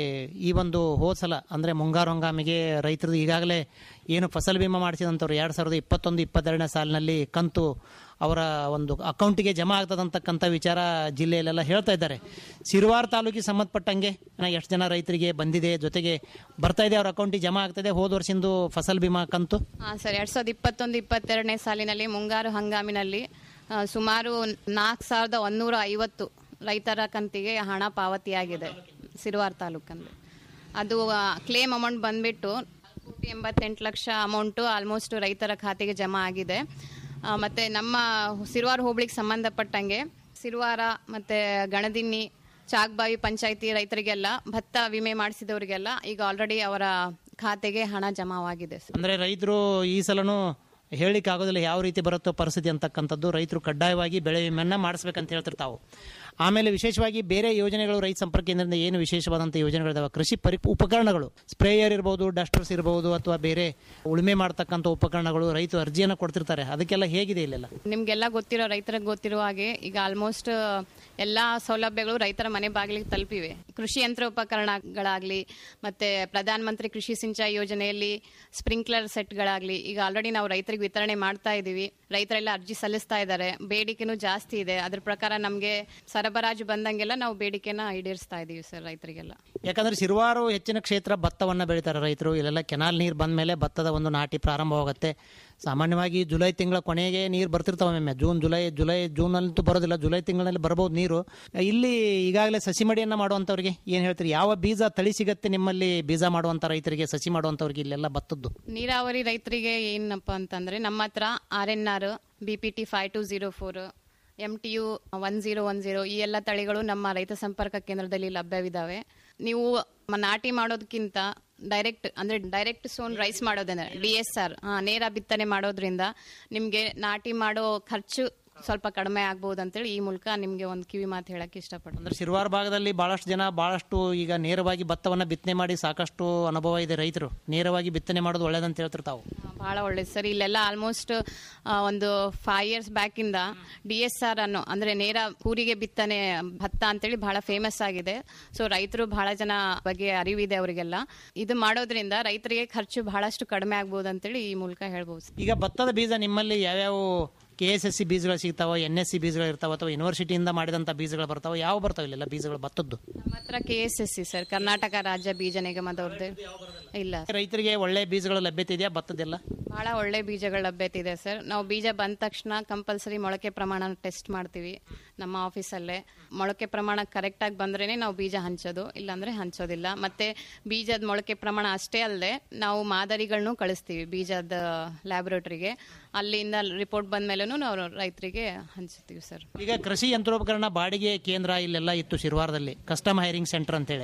Speaker 8: ಈ ಒಂದು ಹೋದ ಸಲ ಅಂದ್ರೆ ಮುಂಗಾರು ಹಂಗಾಮಿಗೆ ರೈತರದ್ದು ಈಗಾಗಲೇ ಏನು ಫಸಲ್ ಬಿಮಾ ಮಾಡಿಸಿದಂಥವ್ರು ಎರಡ್ ಸಾವಿರದ ಇಪ್ಪತ್ತೊಂದು ಇಪ್ಪತ್ತೆರಡನೇ ಸಾಲಿನಲ್ಲಿ ಕಂತು ಅವರ ಒಂದು ಅಕೌಂಟಿಗೆ ಜಮಾ ಆಗ್ತದಂತಕ್ಕಂಥ ವಿಚಾರ ಜಿಲ್ಲೆಯಲ್ಲೆಲ್ಲ ಹೇಳ್ತಾ ಇದ್ದಾರೆ ಸಿರುವಾರ್ ತಾಲೂಕಿಗೆ ಸಂಬಂಧಪಟ್ಟಂಗೆ ಎಷ್ಟು ಜನ ರೈತರಿಗೆ ಬಂದಿದೆ ಜೊತೆಗೆ ಬರ್ತಾ ಇದೆ ಅವ್ರ ಅಕೌಂಟಿಗೆ ಜಮಾ ಆಗ್ತದೆ ಹೋದ ವರ್ಷದಿಂದ ಫಸಲ್ ಬಿಮಾ ಕಂತು
Speaker 9: ಹಾಂ ಸರ್ ಎರಡ್ ಸಾವಿರದ ಇಪ್ಪತ್ತೊಂದು ಇಪ್ಪತ್ತೆರಡನೇ ಸಾಲಿನಲ್ಲಿ ಮುಂಗಾರು ಹಂಗಾಮಿನಲ್ಲಿ ಆ, ಸುಮಾರು ನಾಲ್ಕು ಸಾವಿರದ ಒಂದೂರ ಐವತ್ತು ರೈತರ ಕಂತಿಗೆ ಹಣ ಪಾವತಿಯಾಗಿದೆ ಸಿರುವಾರ್ ತಾಲೂಕಲ್ಲಿ ಅದು ಕ್ಲೇಮ್ ಅಮೌಂಟ್ ಬಂದ್ಬಿಟ್ಟು ಕೋಟಿ ಎಂಬತ್ತೆಂಟು ಲಕ್ಷ ಅಮೌಂಟು ಆಲ್ಮೋಸ್ಟ್ ರೈತರ ಖಾತೆಗೆ ಜಮಾ ಆಗಿದೆ ಆ, ಮತ್ತೆ ನಮ್ಮ ಸಿರುವಾರ ಹೋಬಳಿಗೆ ಸಂಬಂಧಪಟ್ಟಂಗೆ ಸಿರುವಾರ ಮತ್ತೆ ಗಣದಿನ್ನಿ ಚಾಗ್ಬಾವಿ ಪಂಚಾಯತಿ ರೈತರಿಗೆಲ್ಲ ಭತ್ತ ವಿಮೆ ಮಾಡಿಸಿದವರಿಗೆಲ್ಲ ಈಗ ಆಲ್ರೆಡಿ ಅವರ ಖಾತೆಗೆ ಹಣ ಜಮಾವಾಗಿದೆ ಸರ್
Speaker 8: ಅಂದ್ರೆ ರೈತರು ಈ ಸಲನೂ ಹೇಳಲಿಕ್ಕೆ ಆಗೋದಿಲ್ಲ ಯಾವ ರೀತಿ ಬರುತ್ತೋ ಪರಿಸ್ಥಿತಿ ಅಂತಕ್ಕಂಥದ್ದು ರೈತರು ಕಡ್ಡಾಯವಾಗಿ ಬೆಳೆ ವಿಮೆಯನ್ನ ಮಾಡಿಸ್ಬೇಕಂತ ಹೇಳ್ತಿರ್ತಾವೆ ಆಮೇಲೆ ವಿಶೇಷವಾಗಿ ಬೇರೆ ಯೋಜನೆಗಳು ರೈತ ಸಂಪರ್ಕ ಕೇಂದ್ರದಿಂದ ಏನು ವಿಶೇಷವಾದಂಥ ಯೋಜನೆಗಳಿದಾವೆ ಕೃಷಿ ಪರಿ ಉಪಕರಣಗಳು ಸ್ಪ್ರೇಯರ್ ಇರ್ಬೋದು ಡಸ್ಟರ್ಸ್ ಇರ್ಬೋದು ಅಥವಾ ಬೇರೆ ಉಳುಮೆ ಮಾಡ್ತಕ್ಕಂಥ ಉಪಕರಣಗಳು ರೈತರು ಅರ್ಜಿಯನ್ನು ಕೊಡ್ತಿರ್ತಾರೆ ಅದಕ್ಕೆಲ್ಲ ಹೇಗಿದೆ ಇಲ್ಲೆಲ್ಲ
Speaker 9: ನಿಮ್ಗೆಲ್ಲ ಗೊತ್ತಿರೋ ರೈತರಿಗೆ ಗೊತ್ತಿರೋ ಹಾಗೆ ಈಗ ಆಲ್ಮೋಸ್ಟ್ ಎಲ್ಲಾ ಸೌಲಭ್ಯಗಳು ರೈತರ ಮನೆ ಬಾಗಿಲಿಗೆ ತಲುಪಿವೆ ಕೃಷಿ ಯಂತ್ರ ಉಪಕರಣಗಳಾಗ್ಲಿ ಮತ್ತೆ ಪ್ರಧಾನ ಮಂತ್ರಿ ಕೃಷಿ ಸಿಂಚಾಯಿ ಯೋಜನೆಯಲ್ಲಿ ಸ್ಪ್ರಿಂಕ್ಲರ್ ಸೆಟ್ಗಳಾಗ್ಲಿ ಈಗ ಆಲ್ರೆಡಿ ನಾವು ರೈತರಿಗೆ ವಿತರಣೆ ಮಾಡ್ತಾ ಇದೀವಿ ರೈತರೆಲ್ಲ ಅರ್ಜಿ ಸಲ್ಲಿಸ್ತಾ ಇದ್ದಾರೆ ಬೇಡಿಕೆನೂ ಜಾಸ್ತಿ ಇದೆ ಅದ್ರ ಪ್ರಕಾರ ನಮಗೆ ಸರಬರಾಜು ಬಂದಂಗೆಲ್ಲ ನಾವು ಬೇಡಿಕೆನ ಈಡೇರಿಸ್ತಾ ಇದೀವಿ ಸರ್ ರೈತರಿಗೆಲ್ಲ
Speaker 8: ಯಾಕಂದ್ರೆ ಸಿರುವಾರು ಹೆಚ್ಚಿನ ಕ್ಷೇತ್ರ ಭತ್ತವನ್ನು ಬೆಳೀತಾರೆ ರೈತರು ಇಲ್ಲೆಲ್ಲ ಕೆನಾಲ್ ನೀರು ಬಂದ ಮೇಲೆ ಭತ್ತದ ಒಂದು ನಾಟಿ ಪ್ರಾರಂಭವಾಗುತ್ತೆ ಸಾಮಾನ್ಯವಾಗಿ ಜುಲೈ ತಿಂಗಳ ಕೊನೆಗೆ ನೀರು ಬರ್ತಿರ್ತಾವೆ ಒಮ್ಮೆ ಜೂನ್ ಜುಲೈ ಜುಲೈ ಜೂನಲ್ಲಂತೂ ಬರೋದಿಲ್ಲ ಜುಲೈ ತಿಂಗಳಲ್ಲಿ ಬರ್ಬೋದು ನೀರು ಇಲ್ಲಿ ಈಗಾಗಲೇ ಸಸಿ ಮಡಿಯನ್ನು ಮಾಡುವಂಥವ್ರಿಗೆ ಏನು ಹೇಳ್ತೀರಿ ಯಾವ ಬೀಜ ತಳಿ ಸಿಗತ್ತೆ ನಿಮ್ಮಲ್ಲಿ ಬೀಜ ಮಾಡುವಂಥ ರೈತರಿಗೆ ಸಸಿ ಮಾಡುವಂಥವ್ರಿಗೆ ಇಲ್ಲೆಲ್ಲ ಭತ್ತದ್ದು
Speaker 9: ನೀರಾವರಿ ರೈತರಿಗೆ ಏನಪ್ಪ ಅಂತಂದ್ರೆ ನಮ್ಮ ಹತ್ರ R N R B P T five two zero four M T U one zero one zero ಈ ಎಲ್ಲ ತಳಿಗಳು ನಮ್ಮ ರೈತ ಸಂಪರ್ಕ ಕೇಂದ್ರದಲ್ಲಿ ಲಭ್ಯವಿದ್ದಾವೆ ನೀವು ಮ- ನಾಟಿ ಮಾಡೋದಕ್ಕಿಂತ ಡೈರೆಕ್ಟ್ ಅಂದ್ರೆ ಡೈರೆಕ್ಟ್ ಸೋನ್ ರೈಸ್ ಮಾಡೋದಂದ್ರೆ ಡಿ ಎಸ್ ಆರ್ ನೇರ ಬಿತ್ತನೆ ಮಾಡೋದ್ರಿಂದ ನಿಮ್ಗೆ ನಾಟಿ ಮಾಡೋ ಖರ್ಚು ಸ್ವಲ್ಪ ಕಡಿಮೆ ಆಗ್ಬೋದು ಅಂತೇಳಿ ಈ ಮೂಲಕ ನಿಮ್ಗೆ ಒಂದು ಕಿವಿ ಮಾತು ಹೇಳಕ್ ಇಷ್ಟಪಡ್ತೀನಿ
Speaker 8: ಅಂದ್ರೆ ಸಿರುವಾರ ಭಾಗದಲ್ಲಿ ಬಹಳಷ್ಟು ಜನ ಬಹಳಷ್ಟು ಈಗ ನೇರವಾಗಿ ಭತ್ತವನ್ನು ಬಿತ್ತನೆ ಮಾಡಿ ಸಾಕಷ್ಟು ಅನುಭವ ಇದೆ ರೈತರು ನೇರವಾಗಿ ಬಿತ್ತನೆ ಮಾಡೋದು ಒಳ್ಳೇದಂತ ಹೇಳ್ತಿರ್ತಾವೆ
Speaker 9: ಬಹಳ ಒಳ್ಳೇದು ಸರ್ ಇಲ್ಲೆಲ್ಲ ಆಲ್ಮೋಸ್ಟ್ ಒಂದು ಫೈವ್ ಇಯರ್ಸ್ ಬ್ಯಾಕ್ ಇಂದ ಡಿ ಎಸ್ ಆರ್ ಅನ್ನೋ ಅಂದ್ರೆ ನೇರ ಕೂರಿಗೆ ಬಿತ್ತನೆ ಭತ್ತ ಅಂತೇಳಿ ಬಹಳ ಫೇಮಸ್ ಆಗಿದೆ ಸೊ ರೈತರು ಬಹಳ ಜನ ಬಗ್ಗೆ ಅರಿವಿದೆ ಅವರಿಗೆಲ್ಲ ಇದು ಮಾಡೋದ್ರಿಂದ ರೈತರಿಗೆ ಖರ್ಚು ಬಹಳಷ್ಟು ಕಡಿಮೆ ಆಗ್ಬೋದು ಅಂತೇಳಿ ಈ ಮೂಲಕ ಹೇಳ್ಬೋದು ಸರ್.
Speaker 8: ಈಗ ಭತ್ತದ ಬೀಜ ನಿಮ್ಮಲ್ಲಿ ಯಾವ್ಯಾವ ಕೆ ಎಸ್ ಎಸ್ ಸಿ ಬೀಜಗಳು ಸಿಗ್ತಾವ ಎನ್ ಎಸ್ ಸಿ ಬೀಜಗಳು ಇರ್ತಾವ ಅಥವಾ ಯೂನಿವರ್ಸಿಟಿಯಿಂದ ಮಾಡಿದಂಥ ಬೀಜಗಳು ಬರ್ತಾವ ಯಾವ ಬರ್ತಾವ ಇಲ್ಲೆಲ್ಲ ಬೀಜಗಳು ಭತ್ತದ್ದು
Speaker 9: ನಮ್ಮ ಹತ್ರ K S S C sir Karnataka ರಾಜ್ಯ ಬೀಜ ನಿಗಮದವ್ರದ್ದು ಇಲ್ಲ
Speaker 8: ರೈತರಿಗೆ ಒಳ್ಳೆ ಬೀಜಗಳ ಲಭ್ಯತೆ ಇದೆಯಾ ಭತ್ತದೆಲ್ಲ
Speaker 9: ಬಹಳ ಒಳ್ಳೆ ಬೀಜಗಳ ಲಭ್ಯತೆ ಇದೆ ಸರ್ ನಾವು ಬೀಜ ಬಂದ ತಕ್ಷಣ ಕಂಪಲ್ಸರಿ ಮೊಳಕೆ ಪ್ರಮಾಣ ಟೆಸ್ಟ್ ಮಾಡ್ತೀವಿ ನಮ್ಮ ಆಫೀಸಲ್ಲೇ ಮೊಳಕೆ ಪ್ರಮಾಣ ಕರೆಕ್ಟಾಗಿ ಬಂದ್ರೇನೆ ನಾವು ಬೀಜ ಹಂಚೋದು ಇಲ್ಲಾಂದ್ರೆ ಹಂಚೋದಿಲ್ಲ ಮತ್ತೆ ಬೀಜದ ಮೊಳಕೆ ಪ್ರಮಾಣ ಅಷ್ಟೇ ಅಲ್ಲದೆ ನಾವು ಮಾದರಿಗಳನ್ನು ಕಳಿಸ್ತೀವಿ ಬೀಜದ ಲ್ಯಾಬೊರೇಟರಿಗೆ ಅಲ್ಲಿಂದ ರಿಪೋರ್ಟ್ ಬಂದ ಮೇಲೂ ನಾವು ರೈತರಿಗೆ ಹಂಚ್ತೀವಿ ಸರ್
Speaker 8: ಈಗ ಕೃಷಿ ಯಂತ್ರೋಪಕರಣ ಬಾಡಿಗೆ ಕೇಂದ್ರ ಇಲ್ಲೆಲ್ಲ ಇತ್ತು ಶಿರ್ವಾರದಲ್ಲಿ ಕಸ್ಟಮ್ ಹೈರಿಂಗ್ ಸೆಂಟರ್ ಅಂತೇಳಿ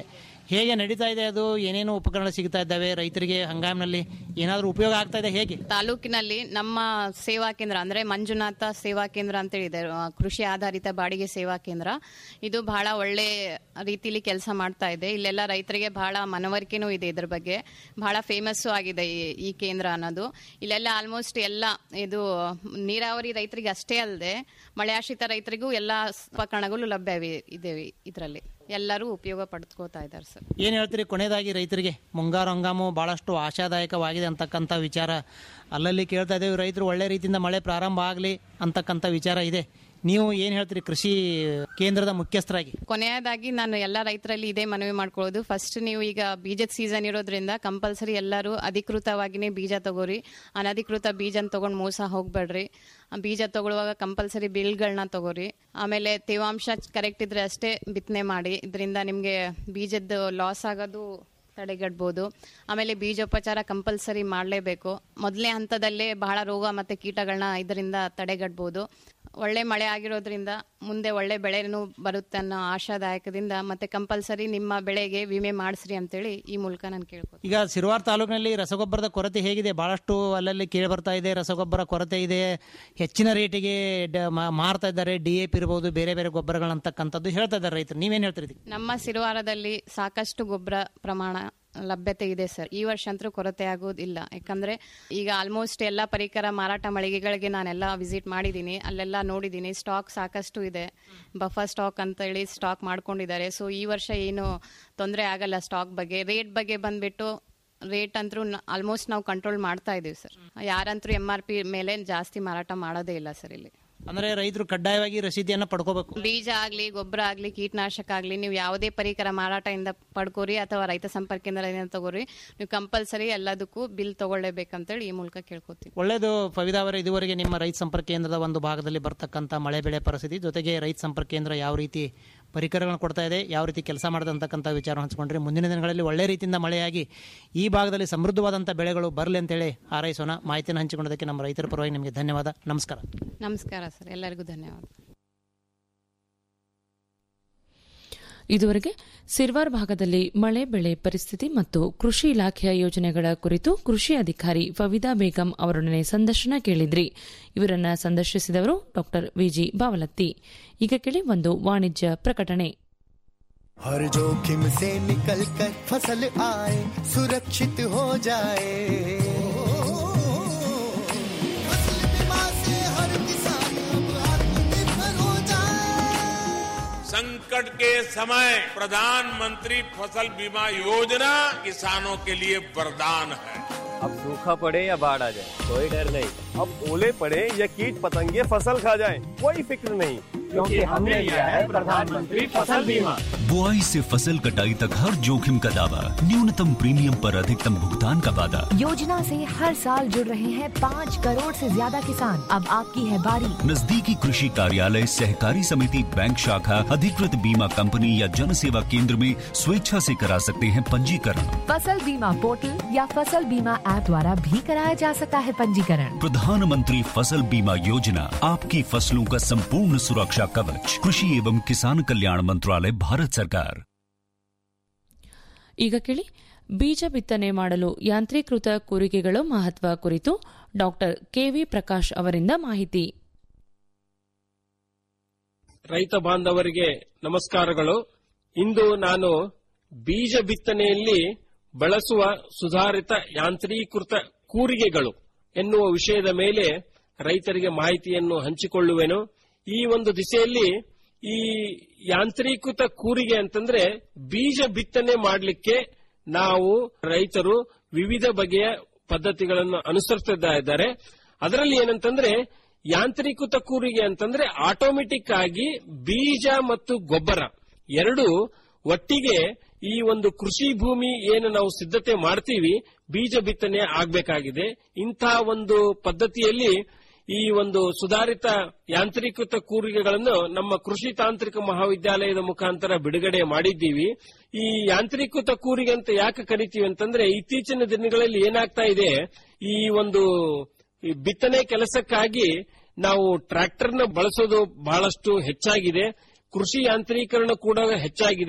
Speaker 8: ಹೇಗೆ ನಡೀತಾ ಇದೆ ಅದು ಏನೇನು ಉಪಕರಣ ಸಿಗ್ತಾ ಇದ್ದಾವೆ ರೈತರಿಗೆ ಹಂಗಾಮಿನಲ್ಲಿ ಏನಾದರೂ ಉಪಯೋಗ ಆಗ್ತಾ ಇದೆ ಹೇಗೆ
Speaker 9: ತಾಲೂಕಿನಲ್ಲಿ ನಮ್ಮ ಸೇವಾ ಕೇಂದ್ರ ಅಂದ್ರೆ ಮಂಜುನಾಥ ಸೇವಾ ಕೇಂದ್ರ ಅಂತ ಇದೆ ಆ, ಕೃಷಿ ಆಧಾರಿತ ಬಾಡಿಗೆ ಸೇವಾ ಕೇಂದ್ರ ಇದು ಬಹಳ ಒಳ್ಳೆ ರೀತಿಲಿ ಕೆಲಸ ಮಾಡ್ತಾ ಇದೆ ಇಲ್ಲೆಲ್ಲ ರೈತರಿಗೆ ಬಹಳ ಮನವರಿಕೆನೂ ಇದೆ ಇದ್ರ ಬಗ್ಗೆ ಬಹಳ ಫೇಮಸ್ಸು ಆಗಿದೆ ಈ- ಈ ಕೇಂದ್ರ ಅನ್ನೋದು ಇಲ್ಲೆಲ್ಲ ಆಲ್ಮೋಸ್ಟ್ ಎಲ್ಲ ಇದು ನೀರಾವರಿ ರೈತರಿಗೆ ಅಷ್ಟೇ ಅಲ್ಲದೆ ಮಳೆಯಾಶ್ರಿತ ರೈತರಿಗೂ ಎಲ್ಲ ಉಪಕರಣಗಳು ಲಭ್ಯವಿವೆ ಇದೇವೆ ಇದರಲ್ಲಿ ಎಲ್ಲರೂ ಉಪಯೋಗ ಪಡ್ಕೋತಾ ಇದ್ದಾರೆ ಸರ್
Speaker 8: ಏನು ಹೇಳ್ತೀರಿ ಕೊನೆಯದಾಗಿ ರೈತರಿಗೆ ಮುಂಗಾರು ಹಂಗಾಮು ಬಹಳಷ್ಟು ಆಶಾದಾಯಕವಾಗಿದೆ ಅಂತಕ್ಕಂಥ ವಿಚಾರ ಅಲ್ಲಲ್ಲಿ ಕೇಳ್ತಾ ಇದ್ದೇವೆ ರೈತರು ಒಳ್ಳೆ ರೀತಿಯಿಂದ ಮಳೆ ಪ್ರಾರಂಭ ಆಗಲಿ ಅಂತಕ್ಕಂಥ ವಿಚಾರ ಇದೆ ನೀವು ಏನು ಹೇಳ್ತೀರಿ ಕೃಷಿ ಕೇಂದ್ರದ ಮುಖ್ಯಸ್ಥರಾಗಿ
Speaker 9: ಕೊನೆಯದಾಗಿ ನಾನು ಎಲ್ಲ ರೈತರಲ್ಲಿ ಇದೇ ಮನವಿ ಮಾಡ್ಕೊಳ್ಳೋದು ಫಸ್ಟ್ ನೀವು ಈಗ ಬೀಜದ ಸೀಸನ್ ಇರೋದ್ರಿಂದ ಕಂಪಲ್ಸರಿ ಎಲ್ಲರೂ ಅಧಿಕೃತವಾಗಿನೇ ಬೀಜ ತಗೋರಿ ಅನಧಿಕೃತ ಬೀಜನ ತಗೊಂಡು ಮೋಸ ಹೋಗ್ಬೇಡ್ರಿ ಆ ಬೀಜ ತಗೊಳ್ಳುವಾಗ ಕಂಪಲ್ಸರಿ ಬಿಲ್ಗಳನ್ನ ತಗೋರಿ ಆಮೇಲೆ ತೇವಾಂಶ ಕರೆಕ್ಟ್ ಇದ್ರೆ ಅಷ್ಟೇ ಬಿತ್ತನೆ ಮಾಡಿ ಇದರಿಂದ ನಿಮಗೆ ಬೀಜದ ಲಾಸ್ ಆಗೋದು ತಡೆಗಟ್ಬೋದು ಆಮೇಲೆ ಬೀಜೋಪಚಾರ ಕಂಪಲ್ಸರಿ ಮಾಡಲೇಬೇಕು ಮೊದಲನೇ ಹಂತದಲ್ಲೇ ಬಹಳ ರೋಗ ಮತ್ತು ಕೀಟಗಳನ್ನ ಇದರಿಂದ ತಡೆಗಟ್ಬೋದು ಒಳ್ಳೆ ಮಳೆ ಆಗಿರೋದ್ರಿಂದ ಮುಂದೆ ಒಳ್ಳೆ ಬೆಳೆನೂ ಬರುತ್ತೆ ಅನ್ನೋ ಆಶಾದಾಯಕದಿಂದ ಮತ್ತೆ ಕಂಪಲ್ಸರಿ ನಿಮ್ಮ ಬೆಳೆಗೆ ವಿಮೆ ಮಾಡಿಸ್ರಿ ಅಂತೇಳಿ ಈ ಮೂಲಕ ನಾನು ಕೇಳ್ಕೊತೀನಿ
Speaker 8: ಈಗ ಸಿರುವಾರ್ ತಾಲೂಕಿನಲ್ಲಿ ರಸಗೊಬ್ಬರದ ಕೊರತೆ ಹೇಗಿದೆ ಬಹಳಷ್ಟು ಅಲ್ಲಲ್ಲಿ ಕೇಳಿ ಬರ್ತಾ ಇದೆ ರಸಗೊಬ್ಬರ ಕೊರತೆ ಇದೆ ಹೆಚ್ಚಿನ ರೇಟಿಗೆ ಡ- ಮಾ- ಮಾರ್ತಾ ಇದ್ದಾರೆ ಡಿ ಎ ಪಿ ಇರ್ಬೋದು ಬೇರೆ ಬೇರೆ ಗೊಬ್ಬರಗಳಂತಕ್ಕಂಥದ್ದು ಹೇಳ್ತಾ ಇದ್ದಾರೆ ರೈತರು ನೀವೇನು ಹೇಳ್ತೀರಿ ಇದಕ್ಕೆ?
Speaker 9: ನಮ್ಮ ಸಿರುವಾರದಲ್ಲಿ ಸಾಕಷ್ಟು ಗೊಬ್ಬರ ಪ್ರಮಾಣ ಲಭ್ಯತೆ ಇದೆ ಸರ್ ಈ ವರ್ಷ ಅಂತೂ ಕೊರತೆ ಆಗೋದಿಲ್ಲ ಯಾಕಂದ್ರೆ ಈಗ ಆಲ್ಮೋಸ್ಟ್ ಎಲ್ಲ ಪರಿಕರ ಮಾರಾಟ ಮಳಿಗೆಗಳಿಗೆ ನಾನೆಲ್ಲ ವಿಸಿಟ್ ಮಾಡಿದ್ದೀನಿ ಅಲ್ಲೆಲ್ಲ ನೋಡಿದ್ದೀನಿ ಸ್ಟಾಕ್ ಸಾಕಷ್ಟು ಇದೆ ಬಫರ್ ಸ್ಟಾಕ್ ಅಂತ ಹೇಳಿ ಸ್ಟಾಕ್ ಮಾಡ್ಕೊಂಡಿದ್ದಾರೆ ಸೊ ಈ ವರ್ಷ ಏನು ತೊಂದರೆ ಆಗಲ್ಲ ಸ್ಟಾಕ್ ಬಗ್ಗೆ ರೇಟ್ ಬಗ್ಗೆ ಬಂದ್ಬಿಟ್ಟು ರೇಟ್ ಅಂತೂ ಆಲ್ಮೋಸ್ಟ್ ನಾವು ಕಂಟ್ರೋಲ್ ಮಾಡ್ತಾ ಇದೀವಿ ಸರ್ ಯಾರಂತೂ ಎಂ ಆರ್ ಪಿ ಮೇಲೆ ಜಾಸ್ತಿ ಮಾರಾಟ ಮಾಡೋದೇ ಇಲ್ಲ ಸರ್ ಇಲ್ಲಿ
Speaker 8: ಅಂದ್ರೆ ರೈತರು ಕಡ್ಡಾಯವಾಗಿ ರಸೀದಿಯನ್ನ ಪಡ್ಕೋಬೇಕು
Speaker 9: ಬೀಜ ಆಗ್ಲಿ ಗೊಬ್ಬರ ಆಗ್ಲಿ ಕೀಟನಾಶಕ ಆಗ್ಲಿ ನೀವು ಯಾವುದೇ ಪರಿಕರ ಮಾರಾಟದಿಂದ ಪಡ್ಕೋರಿ ಅಥವಾ ರೈತ ಸಂಪರ್ಕ ಕೇಂದ್ರದಿಂದ ತಗೋರಿ ನೀವು ಕಂಪಲ್ಸರಿ ಎಲ್ಲದಕ್ಕೂ ಬಿಲ್ ತಗೊಳ್ಳೇಬೇಕಂತೇಳಿ ಈ ಮೂಲಕ ಕೇಳ್ಕೊತೀವಿ
Speaker 8: ಒಳ್ಳೇದು ಫವಿದಾ ಅವರೇ ಇದುವರೆಗೆ ನಿಮ್ಮ ರೈತ ಸಂಪರ್ಕ ಕೇಂದ್ರದ ಒಂದು ಭಾಗದಲ್ಲಿ ಬರ್ತಕ್ಕಂಥ ಮಳೆ ಬೆಳೆ ಪರಿಸ್ಥಿತಿ ಜೊತೆಗೆ ರೈತ ಸಂಪರ್ಕ ಕೇಂದ್ರ ಯಾವ ರೀತಿ ಪರಿಕರಗಳನ್ನು ಕೊಡ್ತಾ ಇದೆ ಯಾವ ರೀತಿ ಕೆಲಸ ಮಾಡಿದೆ ಅಂತಕ್ಕಂಥ ವಿಚಾರ ಹಂಚ್ಕೊಂಡ್ರೆ ಮುಂದಿನ ದಿನಗಳಲ್ಲಿ ಒಳ್ಳೆ ರೀತಿಯಿಂದ ಮಳೆಯಾಗಿ ಈ ಭಾಗದಲ್ಲಿ ಸಮೃದ್ಧವಾದಂಥ ಬೆಳೆಗಳು ಬರಲಿ ಅಂತೇಳಿ ಹಾರೈಸೋಣ ಮಾಹಿತಿಯನ್ನು ಹಂಚಿಕೊಂಡದಕ್ಕೆ ನಮ್ಮ ರೈತರ ಪರವಾಗಿ ನಿಮಗೆ ಧನ್ಯವಾದ ನಮಸ್ಕಾರ
Speaker 9: ನಮಸ್ಕಾರ ಸರ್ ಎಲ್ಲರಿಗೂ ಧನ್ಯವಾದ
Speaker 2: ಇದುವರೆಗೆ ಸಿರ್ವಾರ್ ಭಾಗದಲ್ಲಿ ಮಳೆ ಬೆಳೆ ಪರಿಸ್ಥಿತಿ ಮತ್ತು ಕೃಷಿ ಇಲಾಖೆಯ ಯೋಜನೆಗಳ ಕುರಿತು ಕೃಷಿ ಅಧಿಕಾರಿ ಫವಿದಾ ಬೇಗಂ ಅವರೊಡನೆ ಸಂದರ್ಶನ ಕೇಳಿದ್ರಿ ಇವರನ್ನ ಸಂದರ್ಶಿಸಿದವರು ಡಾ ವಿಜಿ ಬಾವಲತ್ತಿ ಈಗ ಕೇಳಿ ಒಂದು ವಾಣಿಜ್ಯ ಪ್ರಕಟಣೆ
Speaker 6: हर जोखिम से निकल कर फसल आए सुरक्षित हो जाए फसल बीमा से हर किसान अब आत्मनिर्भर हो जाए
Speaker 1: संकट के समय प्रधानमंत्री फसल बीमा योजना किसानों के लिए वरदान है
Speaker 10: अब सूखा पड़े या बाढ़ आ जाए कोई डर नहीं अब ओले पड़े या कीट पतंगे फसल खा जाए कोई फिक्र नहीं क्योंकि हमने लिया है प्रधानमंत्री फसल बीमा
Speaker 11: बुआई से फसल कटाई तक हर जोखिम का दावा न्यूनतम प्रीमियम पर अधिकतम भुगतान का वादा
Speaker 12: योजना से हर साल जुड़ रहे हैं पाँच करोड़ से ज्यादा किसान अब आपकी है बारी
Speaker 11: नजदीकी कृषि कार्यालय सहकारी समिति बैंक शाखा अधिकृत बीमा कंपनी या जन सेवा केंद्र में स्वेच्छा से करा सकते हैं पंजीकरण
Speaker 12: फसल बीमा पोर्टल या फसल बीमा ऐप द्वारा भी कराया जा सकता है पंजीकरण
Speaker 11: प्रधानमंत्री फसल बीमा योजना आपकी फसलों का संपूर्ण सुरक्षा कवच कृषि एवं किसान कल्याण मंत्रालय भारत सरकार
Speaker 2: ಈಗ ಕೇಳಿ ಬೀಜ ಬಿತ್ತನೆ ಮಾಡಲು ಯಾಂತ್ರೀಕೃತ ಕೂರಿಗೆಗಳು ಮಹತ್ವ ಕುರಿತು ಡಾ ಕೆವಿ ಪ್ರಕಾಶ್ ಅವರಿಂದ ಮಾಹಿತಿ
Speaker 13: ರೈತ ಬಾಂಧವರಿಗೆ ನಮಸ್ಕಾರಗಳು ಇಂದು ನಾನು ಬೀಜ ಬಿತ್ತನೆಯಲ್ಲಿ ಬಳಸುವ ಸುಧಾರಿತ ಯಾಂತ್ರೀಕೃತ ಕೂರಿಗೆಗಳು ಎನ್ನುವ ವಿಷಯದ ಮೇಲೆ ರೈತರಿಗೆ ಮಾಹಿತಿಯನ್ನು ಹಂಚಿಕೊಳ್ಳುವೆನು ಈ ಒಂದು ದಿಸೆಯಲ್ಲಿ ಈ ಯಾಂತ್ರೀಕೃತ ಕೂರಿಗೆ ಅಂತಂದ್ರೆ ಬೀಜ ಬಿತ್ತನೆ ಮಾಡಲಿಕ್ಕೆ ನಾವು ರೈತರು ವಿವಿಧ ಬಗೆಯ ಪದ್ಧತಿಗಳನ್ನು ಅನುಸರಿಸ್ತಾ ಇದ್ದಾರೆ ಅದರಲ್ಲಿ ಏನಂತಂದ್ರೆ ಯಾಂತ್ರೀಕೃತ ಕೂರಿಗೆ ಅಂತಂದ್ರೆ ಆಟೋಮೆಟಿಕ್ ಆಗಿ ಬೀಜ ಮತ್ತು ಗೊಬ್ಬರ ಎರಡು ಒಟ್ಟಿಗೆ ಈ ಒಂದು ಕೃಷಿ ಭೂಮಿ ಏನು ನಾವು ಸಿದ್ಧತೆ ಮಾಡ್ತೀವಿ ಬೀಜ ಬಿತ್ತನೆ ಆಗಬೇಕಾಗಿದೆ ಇಂತಹ ಒಂದು ಪದ್ಧತಿಯಲ್ಲಿ ಈ ಒಂದು ಸುಧಾರಿತ ಯಾಂತ್ರೀಕೃತ ಕೂರಿಗೆಗಳನ್ನು ನಮ್ಮ ಕೃಷಿ ತಾಂತ್ರಿಕ ಮಹಾವಿದ್ಯಾಲಯದ ಮುಖಾಂತರ ಬಿಡುಗಡೆ ಮಾಡಿದ್ದೀವಿ ಈ ಯಾಂತ್ರೀಕೃತ ಕೂರಿಗೆ ಅಂತ ಯಾಕೆ ಕರಿತೀವಿ ಅಂತಂದ್ರೆ ಇತ್ತೀಚಿನ ದಿನಗಳಲ್ಲಿ ಏನಾಗ್ತಾ ಇದೆ ಈ ಒಂದು ಈ ಬಿತ್ತನೆ ಕೆಲಸಕ್ಕಾಗಿ ನಾವು ಟ್ರ್ಯಾಕ್ಟರ್ನ ಬಳಸೋದು ಬಹಳಷ್ಟು ಹೆಚ್ಚಾಗಿದೆ ಕೃಷಿ ಯಾಂತ್ರೀಕರಣ ಕೂಡ ಹೆಚ್ಚಾಗಿದೆ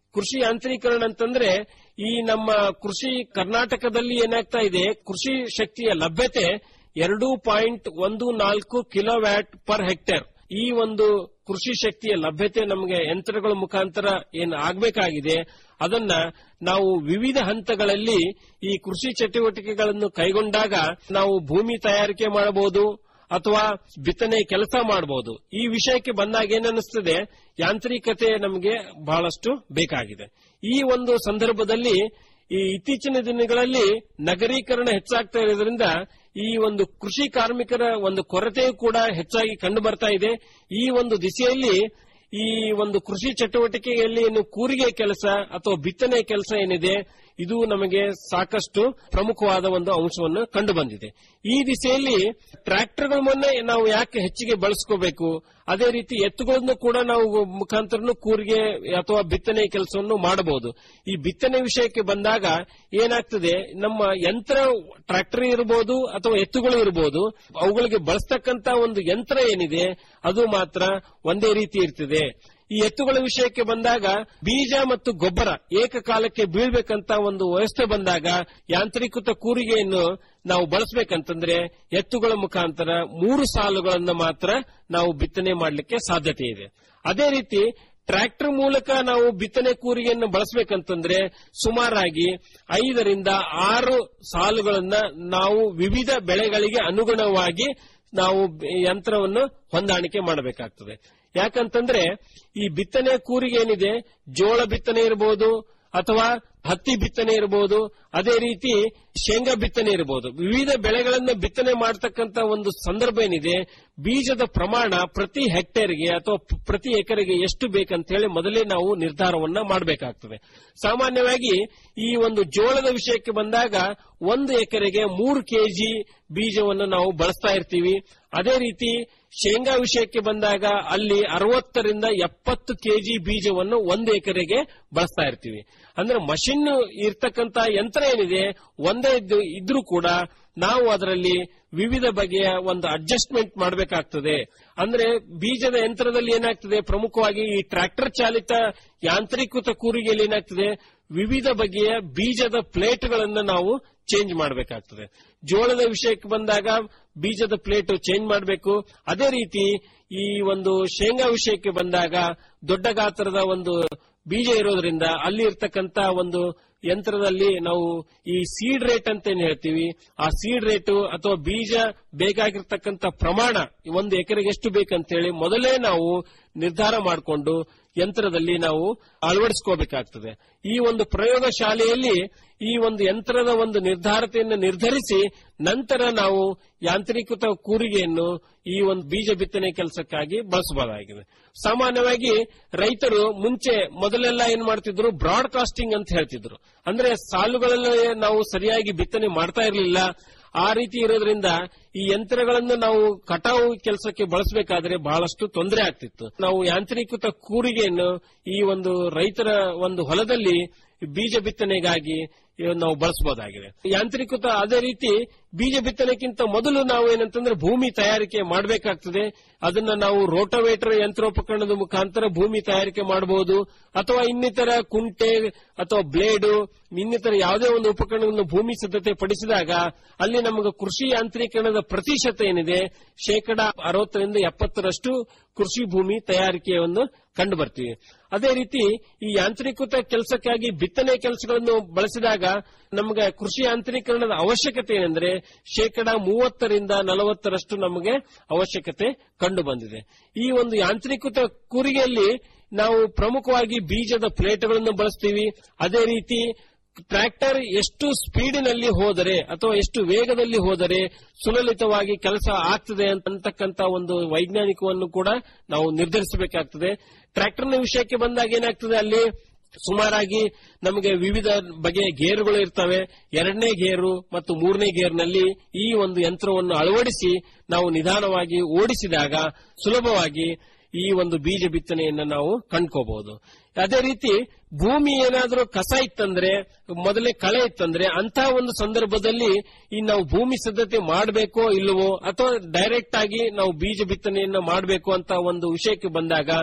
Speaker 13: ಕೃಷಿ ಯಾಂತ್ರೀಕರಣ ಅಂತಂದ್ರೆ ಈ ನಮ್ಮ ಕೃಷಿ ಕರ್ನಾಟಕದಲ್ಲಿ ಏನಾಗ್ತಾ ಇದೆ ಕೃಷಿ ಶಕ್ತಿಯ ಲಭ್ಯತೆ ಎರಡು ಪಾಯಿಂಟ್ ಒಂದು ನಾಲ್ಕು ಕಿಲೋವ್ಯಾಟ್ ಪರ್ ಹೆಕ್ಟೇರ್ ಈ ಒಂದು ಕೃಷಿ ಶಕ್ತಿಯ ಲಭ್ಯತೆ ನಮಗೆ ಯಂತ್ರಗಳ ಮುಖಾಂತರ ಏನು ಆಗಬೇಕಾಗಿದೆ ಅದನ್ನ ನಾವು ವಿವಿಧ ಹಂತಗಳಲ್ಲಿ ಈ ಕೃಷಿ ಚಟುವಟಿಕೆಗಳನ್ನು ಕೈಗೊಂಡಾಗ ನಾವು ಭೂಮಿ ತಯಾರಿಕೆ ಮಾಡಬಹುದು ಅಥವಾ ಬಿತ್ತನೆ ಕೆಲಸ ಮಾಡಬಹುದು ಈ ವಿಷಯಕ್ಕೆ ಬಂದಾಗ ಏನನ್ನಿಸ್ತದೆ ಯಾಂತ್ರಿಕತೆ ನಮಗೆ ಬಹಳಷ್ಟು ಬೇಕಾಗಿದೆ ಈ ಒಂದು ಸಂದರ್ಭದಲ್ಲಿ ಈ ಇತ್ತೀಚಿನ ದಿನಗಳಲ್ಲಿ ನಗರೀಕರಣ ಹೆಚ್ಚಾಗ್ತಾ ಇರೋದ್ರಿಂದ ಈ ಒಂದು ಕೃಷಿ ಕಾರ್ಮಿಕರ ಒಂದು ಕೊರತೆಯೂ ಕೂಡ ಹೆಚ್ಚಾಗಿ ಕಂಡು ಬರ್ತಾ ಇದೆ ಈ ಒಂದು ದಿಸೆಯಲ್ಲಿ ಈ ಒಂದು ಕೃಷಿ ಚಟುವಟಿಕೆಯಲ್ಲಿ ಏನು ಕೂರಿಗೆ ಕೆಲಸ ಅಥವಾ ಬಿತ್ತನೆ ಕೆಲಸ ಏನಿದೆ ಇದು ನಮಗೆ ಸಾಕಷ್ಟು ಪ್ರಮುಖವಾದ ಒಂದು ಅಂಶವನ್ನು ಕಂಡು ಬಂದಿದೆ ಈ ದಿಸೆಯಲ್ಲಿ ಟ್ರ್ಯಾಕ್ಟರ್ಗಳ ಮೊನ್ನೆ ನಾವು ಯಾಕೆ ಹೆಚ್ಚಿಗೆ ಬಳಸ್ಕೋಬೇಕು ಅದೇ ರೀತಿ ಎತ್ತುಗಳನ್ನು ಕೂಡ ನಾವು ಮುಖಾಂತರನು ಕೂರಿಗೆ ಅಥವಾ ಬಿತ್ತನೆ ಕೆಲಸವನ್ನು ಮಾಡಬಹುದು ಈ ಬಿತ್ತನೆ ವಿಷಯಕ್ಕೆ ಬಂದಾಗ ಏನಾಗ್ತದೆ ನಮ್ಮ ಯಂತ್ರ ಟ್ರ್ಯಾಕ್ಟರ್ ಇರಬಹುದು ಅಥವಾ ಎತ್ತುಗಳು ಇರಬಹುದು ಅವುಗಳಿಗೆ ಬಳಸ್ತಕ್ಕಂತ ಒಂದು ಯಂತ್ರ ಏನಿದೆ ಅದು ಮಾತ್ರ ಒಂದೇ ರೀತಿ ಇರ್ತದೆ ಈ ಎತ್ತುಗಳ ವಿಷಯಕ್ಕೆ ಬಂದಾಗ ಬೀಜ ಮತ್ತು ಗೊಬ್ಬರ ಏಕಕಾಲಕ್ಕೆ ಬೀಳ್ಬೇಕಂತ ಒಂದು ವ್ಯವಸ್ಥೆ ಬಂದಾಗ ಯಾಂತ್ರೀಕೃತ ಕೂರಿಗೆಯನ್ನು ನಾವು ಬಳಸಬೇಕಂತಂದ್ರೆ ಎತ್ತುಗಳ ಮುಖಾಂತರ ಮೂರು ಸಾಲುಗಳನ್ನ ಮಾತ್ರ ನಾವು ಬಿತ್ತನೆ ಮಾಡಲಿಕ್ಕೆ ಸಾಧ್ಯತೆ ಇದೆ ಅದೇ ರೀತಿ ಟ್ರ್ಯಾಕ್ಟರ್ ಮೂಲಕ ನಾವು ಬಿತ್ತನೆ ಕೂರಿಗೆಯನ್ನು ಬಳಸಬೇಕಂತಂದ್ರೆ ಸುಮಾರಾಗಿ ಐದರಿಂದ ಆರು ಸಾಲುಗಳನ್ನ ನಾವು ವಿವಿಧ ಬೆಳೆಗಳಿಗೆ ಅನುಗುಣವಾಗಿ ನಾವು ಯಂತ್ರವನ್ನು ಹೊಂದಾಣಿಕೆ ಮಾಡಬೇಕಾಗ್ತದೆ ಯಾಕಂತಂದ್ರೆ ಈ ಬಿತ್ತನೆ ಕೂರಿಗೆ ಏನಿದೆ ಜೋಳ ಬಿತ್ತನೆ ಇರಬಹುದು ಅಥವಾ ಹತ್ತಿ ಬಿತ್ತನೆ ಇರಬಹುದು ಅದೇ ರೀತಿ ಶೇಂಗಾ ಬಿತ್ತನೆ ಇರಬಹುದು ವಿವಿಧ ಬೆಳೆಗಳನ್ನ ಬಿತ್ತನೆ ಮಾಡತಕ್ಕಂತ ಒಂದು ಸಂದರ್ಭ ಏನಿದೆ ಬೀಜದ ಪ್ರಮಾಣ ಪ್ರತಿ ಹೆಕ್ಟೇರ್ಗೆ ಅಥವಾ ಪ್ರತಿ ಎಕರೆಗೆ ಎಷ್ಟು ಬೇಕಂತ ಹೇಳಿ ಮೊದಲೇ ನಾವು ನಿರ್ಧಾರವನ್ನ ಮಾಡಬೇಕಾಗ್ತದೆ ಸಾಮಾನ್ಯವಾಗಿ ಈ ಒಂದು ಜೋಳದ ವಿಷಯಕ್ಕೆ ಬಂದಾಗ ಒಂದು ಎಕರೆಗೆ ಮೂರು ಕೆಜಿ ಬೀಜವನ್ನು ನಾವು ಬಳಸ್ತಾ ಇರ್ತೀವಿ ಅದೇ ರೀತಿ ಶೇಂಗಾ ವಿಷಯಕ್ಕೆ ಬಂದಾಗ ಅಲ್ಲಿ ಅರವತ್ತರಿಂದ ಎಪ್ಪತ್ತು ಕೆಜಿ ಬೀಜವನ್ನು ಒಂದು ಎಕರೆಗೆ ಬಳಸ್ತಾ ಇರ್ತೀವಿ ಅಂದ್ರೆ ಮಷಿನ್ ಇರ್ತಕ್ಕಂತ ಯಂತ್ರ ಏನಿದೆ ಒಂದೇ ಇದ್ದು ಇದ್ರೂ ಕೂಡ ನಾವು ಅದರಲ್ಲಿ ವಿವಿಧ ಬಗೆಯ ಒಂದು ಅಡ್ಜಸ್ಟ್ಮೆಂಟ್ ಮಾಡಬೇಕಾಗ್ತದೆ ಅಂದ್ರೆ ಬೀಜದ ಯಂತ್ರದಲ್ಲಿ ಏನಾಗ್ತದೆ ಪ್ರಮುಖವಾಗಿ ಈ ಟ್ರ್ಯಾಕ್ಟರ್ ಚಾಲಿತ ಯಾಂತ್ರೀಕೃತ ಕೂರಿಗೆಯಲ್ಲಿ ಏನಾಗ್ತದೆ ವಿವಿಧ ಬಗೆಯ ಬೀಜದ ಪ್ಲೇಟ್ಗಳನ್ನು ನಾವು ಚೇಂಜ್ ಮಾಡಬೇಕಾಗ್ತದೆ ಜೋಳದ ವಿಷಯಕ್ಕೆ ಬಂದಾಗ ಬೀಜದ ಪ್ಲೇಟ್ ಚೇಂಜ್ ಮಾಡಬೇಕು ಅದೇ ರೀತಿ ಈ ಒಂದು ಶೇಂಗಾ ವಿಷಯಕ್ಕೆ ಬಂದಾಗ ದೊಡ್ಡ ಗಾತ್ರದ ಒಂದು ಬೀಜ ಇರೋದ್ರಿಂದ ಅಲ್ಲಿ ಇರ್ತಕ್ಕಂತ ಒಂದು ಯಂತ್ರದಲ್ಲಿ ನಾವು ಈ ಸೀಡ್ ರೇಟ್ ಅಂತ ಏನ್ ಹೇಳ್ತೀವಿ ಆ ಸೀಡ್ ರೇಟು ಅಥವಾ ಬೀಜ ಬೇಕಾಗಿರ್ತಕ್ಕಂತ ಪ್ರಮಾಣ ಒಂದು ಎಕರೆಗೆ ಎಷ್ಟು ಬೇಕಂತೇಳಿ ಮೊದಲೇ ನಾವು ನಿರ್ಧಾರ ಮಾಡಿಕೊಂಡು ಯಂತ್ರದಲ್ಲಿ ನಾವು ಅಳವಡಿಸ್ಕೋಬೇಕಾಗ್ತದೆ ಈ ಒಂದು ಪ್ರಯೋಗ ಶಾಲೆಯಲ್ಲಿ ಈ ಒಂದು ಯಂತ್ರದ ಒಂದು ನಿರ್ಧಾರತೆಯನ್ನು ನಿರ್ಧರಿಸಿ ನಂತರ ನಾವು ಯಾಂತ್ರೀಕೃತ ಕೂರಿಗೆಯನ್ನು ಈ ಒಂದು ಬೀಜ ಬಿತ್ತನೆ ಕೆಲಸಕ್ಕಾಗಿ ಬಳಸಬಹುದಾಗಿದೆ ಸಾಮಾನ್ಯವಾಗಿ ರೈತರು ಮುಂಚೆ ಮೊದಲೆಲ್ಲ ಏನ್ ಮಾಡ್ತಿದ್ರು ಬ್ರಾಡ್ಕಾಸ್ಟಿಂಗ್ ಅಂತ ಹೇಳ್ತಿದ್ರು ಅಂದ್ರೆ ಸಾಲುಗಳಲ್ಲಿ ನಾವು ಸರಿಯಾಗಿ ಬಿತ್ತನೆ ಮಾಡ್ತಾ ಇರಲಿಲ್ಲ ಆ ರೀತಿ ಇರೋದ್ರಿಂದ ಈ ಯಂತ್ರಗಳನ್ನು ನಾವು ಕಟಾವು ಕೆಲಸಕ್ಕೆ ಬಳಸಬೇಕಾದ್ರೆ ಬಹಳಷ್ಟು ತೊಂದರೆ ಆಗ್ತಿತ್ತು ನಾವು ಯಾಂತ್ರೀಕೃತ ಕೂರಿಗೆಯನ್ನು ಈ ಒಂದು ರೈತರ ಒಂದು ಹೊಲದಲ್ಲಿ ಬೀಜ ಬಿತ್ತನೆಗಾಗಿ ನಾವು ಬಳಸಬಹುದಾಗಿದೆ ಯಾಂತ್ರೀಕೃತ ಅದೇ ರೀತಿ ಬೀಜ ಬಿತ್ತನೆಗಿಂತ ಮೊದಲು ನಾವು ಏನಂತಂದ್ರೆ ಭೂಮಿ ತಯಾರಿಕೆ ಮಾಡಬೇಕಾಗ್ತದೆ ಅದನ್ನ ನಾವು ರೋಟೋವೇಟರ್ ಯಂತ್ರೋಪಕರಣದ ಮುಖಾಂತರ ಭೂಮಿ ತಯಾರಿಕೆ ಮಾಡಬಹುದು ಅಥವಾ ಇನ್ನಿತರ ಕುಂಟೆ ಅಥವಾ ಬ್ಲೇಡು ಇನ್ನಿತರ ಯಾವುದೇ ಒಂದು ಉಪಕರಣವನ್ನು ಭೂಮಿ ಸಿದ್ಧತೆ ಪಡಿಸಿದಾಗ ಅಲ್ಲಿ ನಮಗೆ ಕೃಷಿ ಯಾಂತ್ರೀಕರಣದ ಪ್ರತಿಶತ ಏನಿದೆ ಶೇಕಡ ಅರವತ್ತರಿಂದ ಎಪ್ಪತ್ತರಷ್ಟು ಕೃಷಿ ಭೂಮಿ ತಯಾರಿಕೆಯನ್ನು ಕಂಡು ಬರ್ತೀವಿ ಅದೇ ರೀತಿ ಈ ಯಾಂತ್ರೀಕೃತ ಕೆಲಸಕ್ಕಾಗಿ ಬಿತ್ತನೆ ಕೆಲಸಗಳನ್ನು ಬಳಸಿದಾಗ ನಮಗೆ ಕೃಷಿ ಯಾಂತ್ರೀಕರಣದ ಅವಶ್ಯಕತೆ ಏನೆಂದ್ರೆ ಶೇಕಡ ಮೂವತ್ತರಿಂದ ನಲವತ್ತರಷ್ಟು ನಮಗೆ ಅವಶ್ಯಕತೆ ಕಂಡು ಬಂದಿದೆ ಈ ಒಂದು ಯಾಂತ್ರೀಕೃತ ಕೂರಿಗೆಯಲ್ಲಿ ನಾವು ಪ್ರಮುಖವಾಗಿ ಬೀಜದ ಪ್ಲೇಟ್ಗಳನ್ನು ಬಳಸ್ತೀವಿ ಅದೇ ರೀತಿ ಟ್ರ್ಯಾಕ್ಟರ್ ಎಷ್ಟು ಸ್ಪೀಡಿನಲ್ಲಿ ಹೋದರೆ ಅಥವಾ ಎಷ್ಟು ವೇಗದಲ್ಲಿ ಹೋದರೆ ಸುಲಲಿತವಾಗಿ ಕೆಲಸ ಆಗ್ತದೆ ಅಂತಕ್ಕಂತ ಒಂದು ವೈಜ್ಞಾನಿಕವನ್ನು ಕೂಡ ನಾವು ನಿರ್ಧರಿಸಬೇಕಾಗ್ತದೆ ಟ್ರ್ಯಾಕ್ಟರ್ನ ವಿಷಯಕ್ಕೆ ಬಂದಾಗ ಏನಾಗ್ತದೆ ಅಲ್ಲಿ ಸುಮಾರಾಗಿ ನಮಗೆ ವಿವಿಧ ಬಗೆಯ ಗೇರುಗಳು ಇರ್ತವೆ ಎರಡನೇ ಗೇರು ಮತ್ತು ಮೂರನೇ ಗೇರ್ನಲ್ಲಿ ಈ ಒಂದು ಯಂತ್ರವನ್ನು ಅಳವಡಿಸಿ ನಾವು ನಿಧಾನವಾಗಿ ಓಡಿಸಿದಾಗ ಸುಲಭವಾಗಿ ಈ ಒಂದು ಬೀಜ ಬಿತ್ತನೆಯನ್ನು ನಾವು ಕಂಡ್ಕೋಬಹುದು ಅದೇ ರೀತಿ ಭೂಮಿ ಏನಾದರೂ ಕಸ ಇತ್ತಂದ್ರೆ ಮೊದಲೇ ಕಳೆ ಇತ್ತಂದ್ರೆ ಅಂತಹ ಒಂದು ಸಂದರ್ಭದಲ್ಲಿ ಈ ನಾವು ಭೂಮಿ ಸಿದ್ಧತೆ ಮಾಡಬೇಕೋ ಇಲ್ಲವೋ ಅಥವಾ ಡೈರೆಕ್ಟ್ ಆಗಿ ನಾವು ಬೀಜ ಬಿತ್ತನೆಯನ್ನು ಮಾಡಬೇಕು ಅಂತ ಒಂದು ವಿಷಯಕ್ಕೆ ಬಂದಾಗ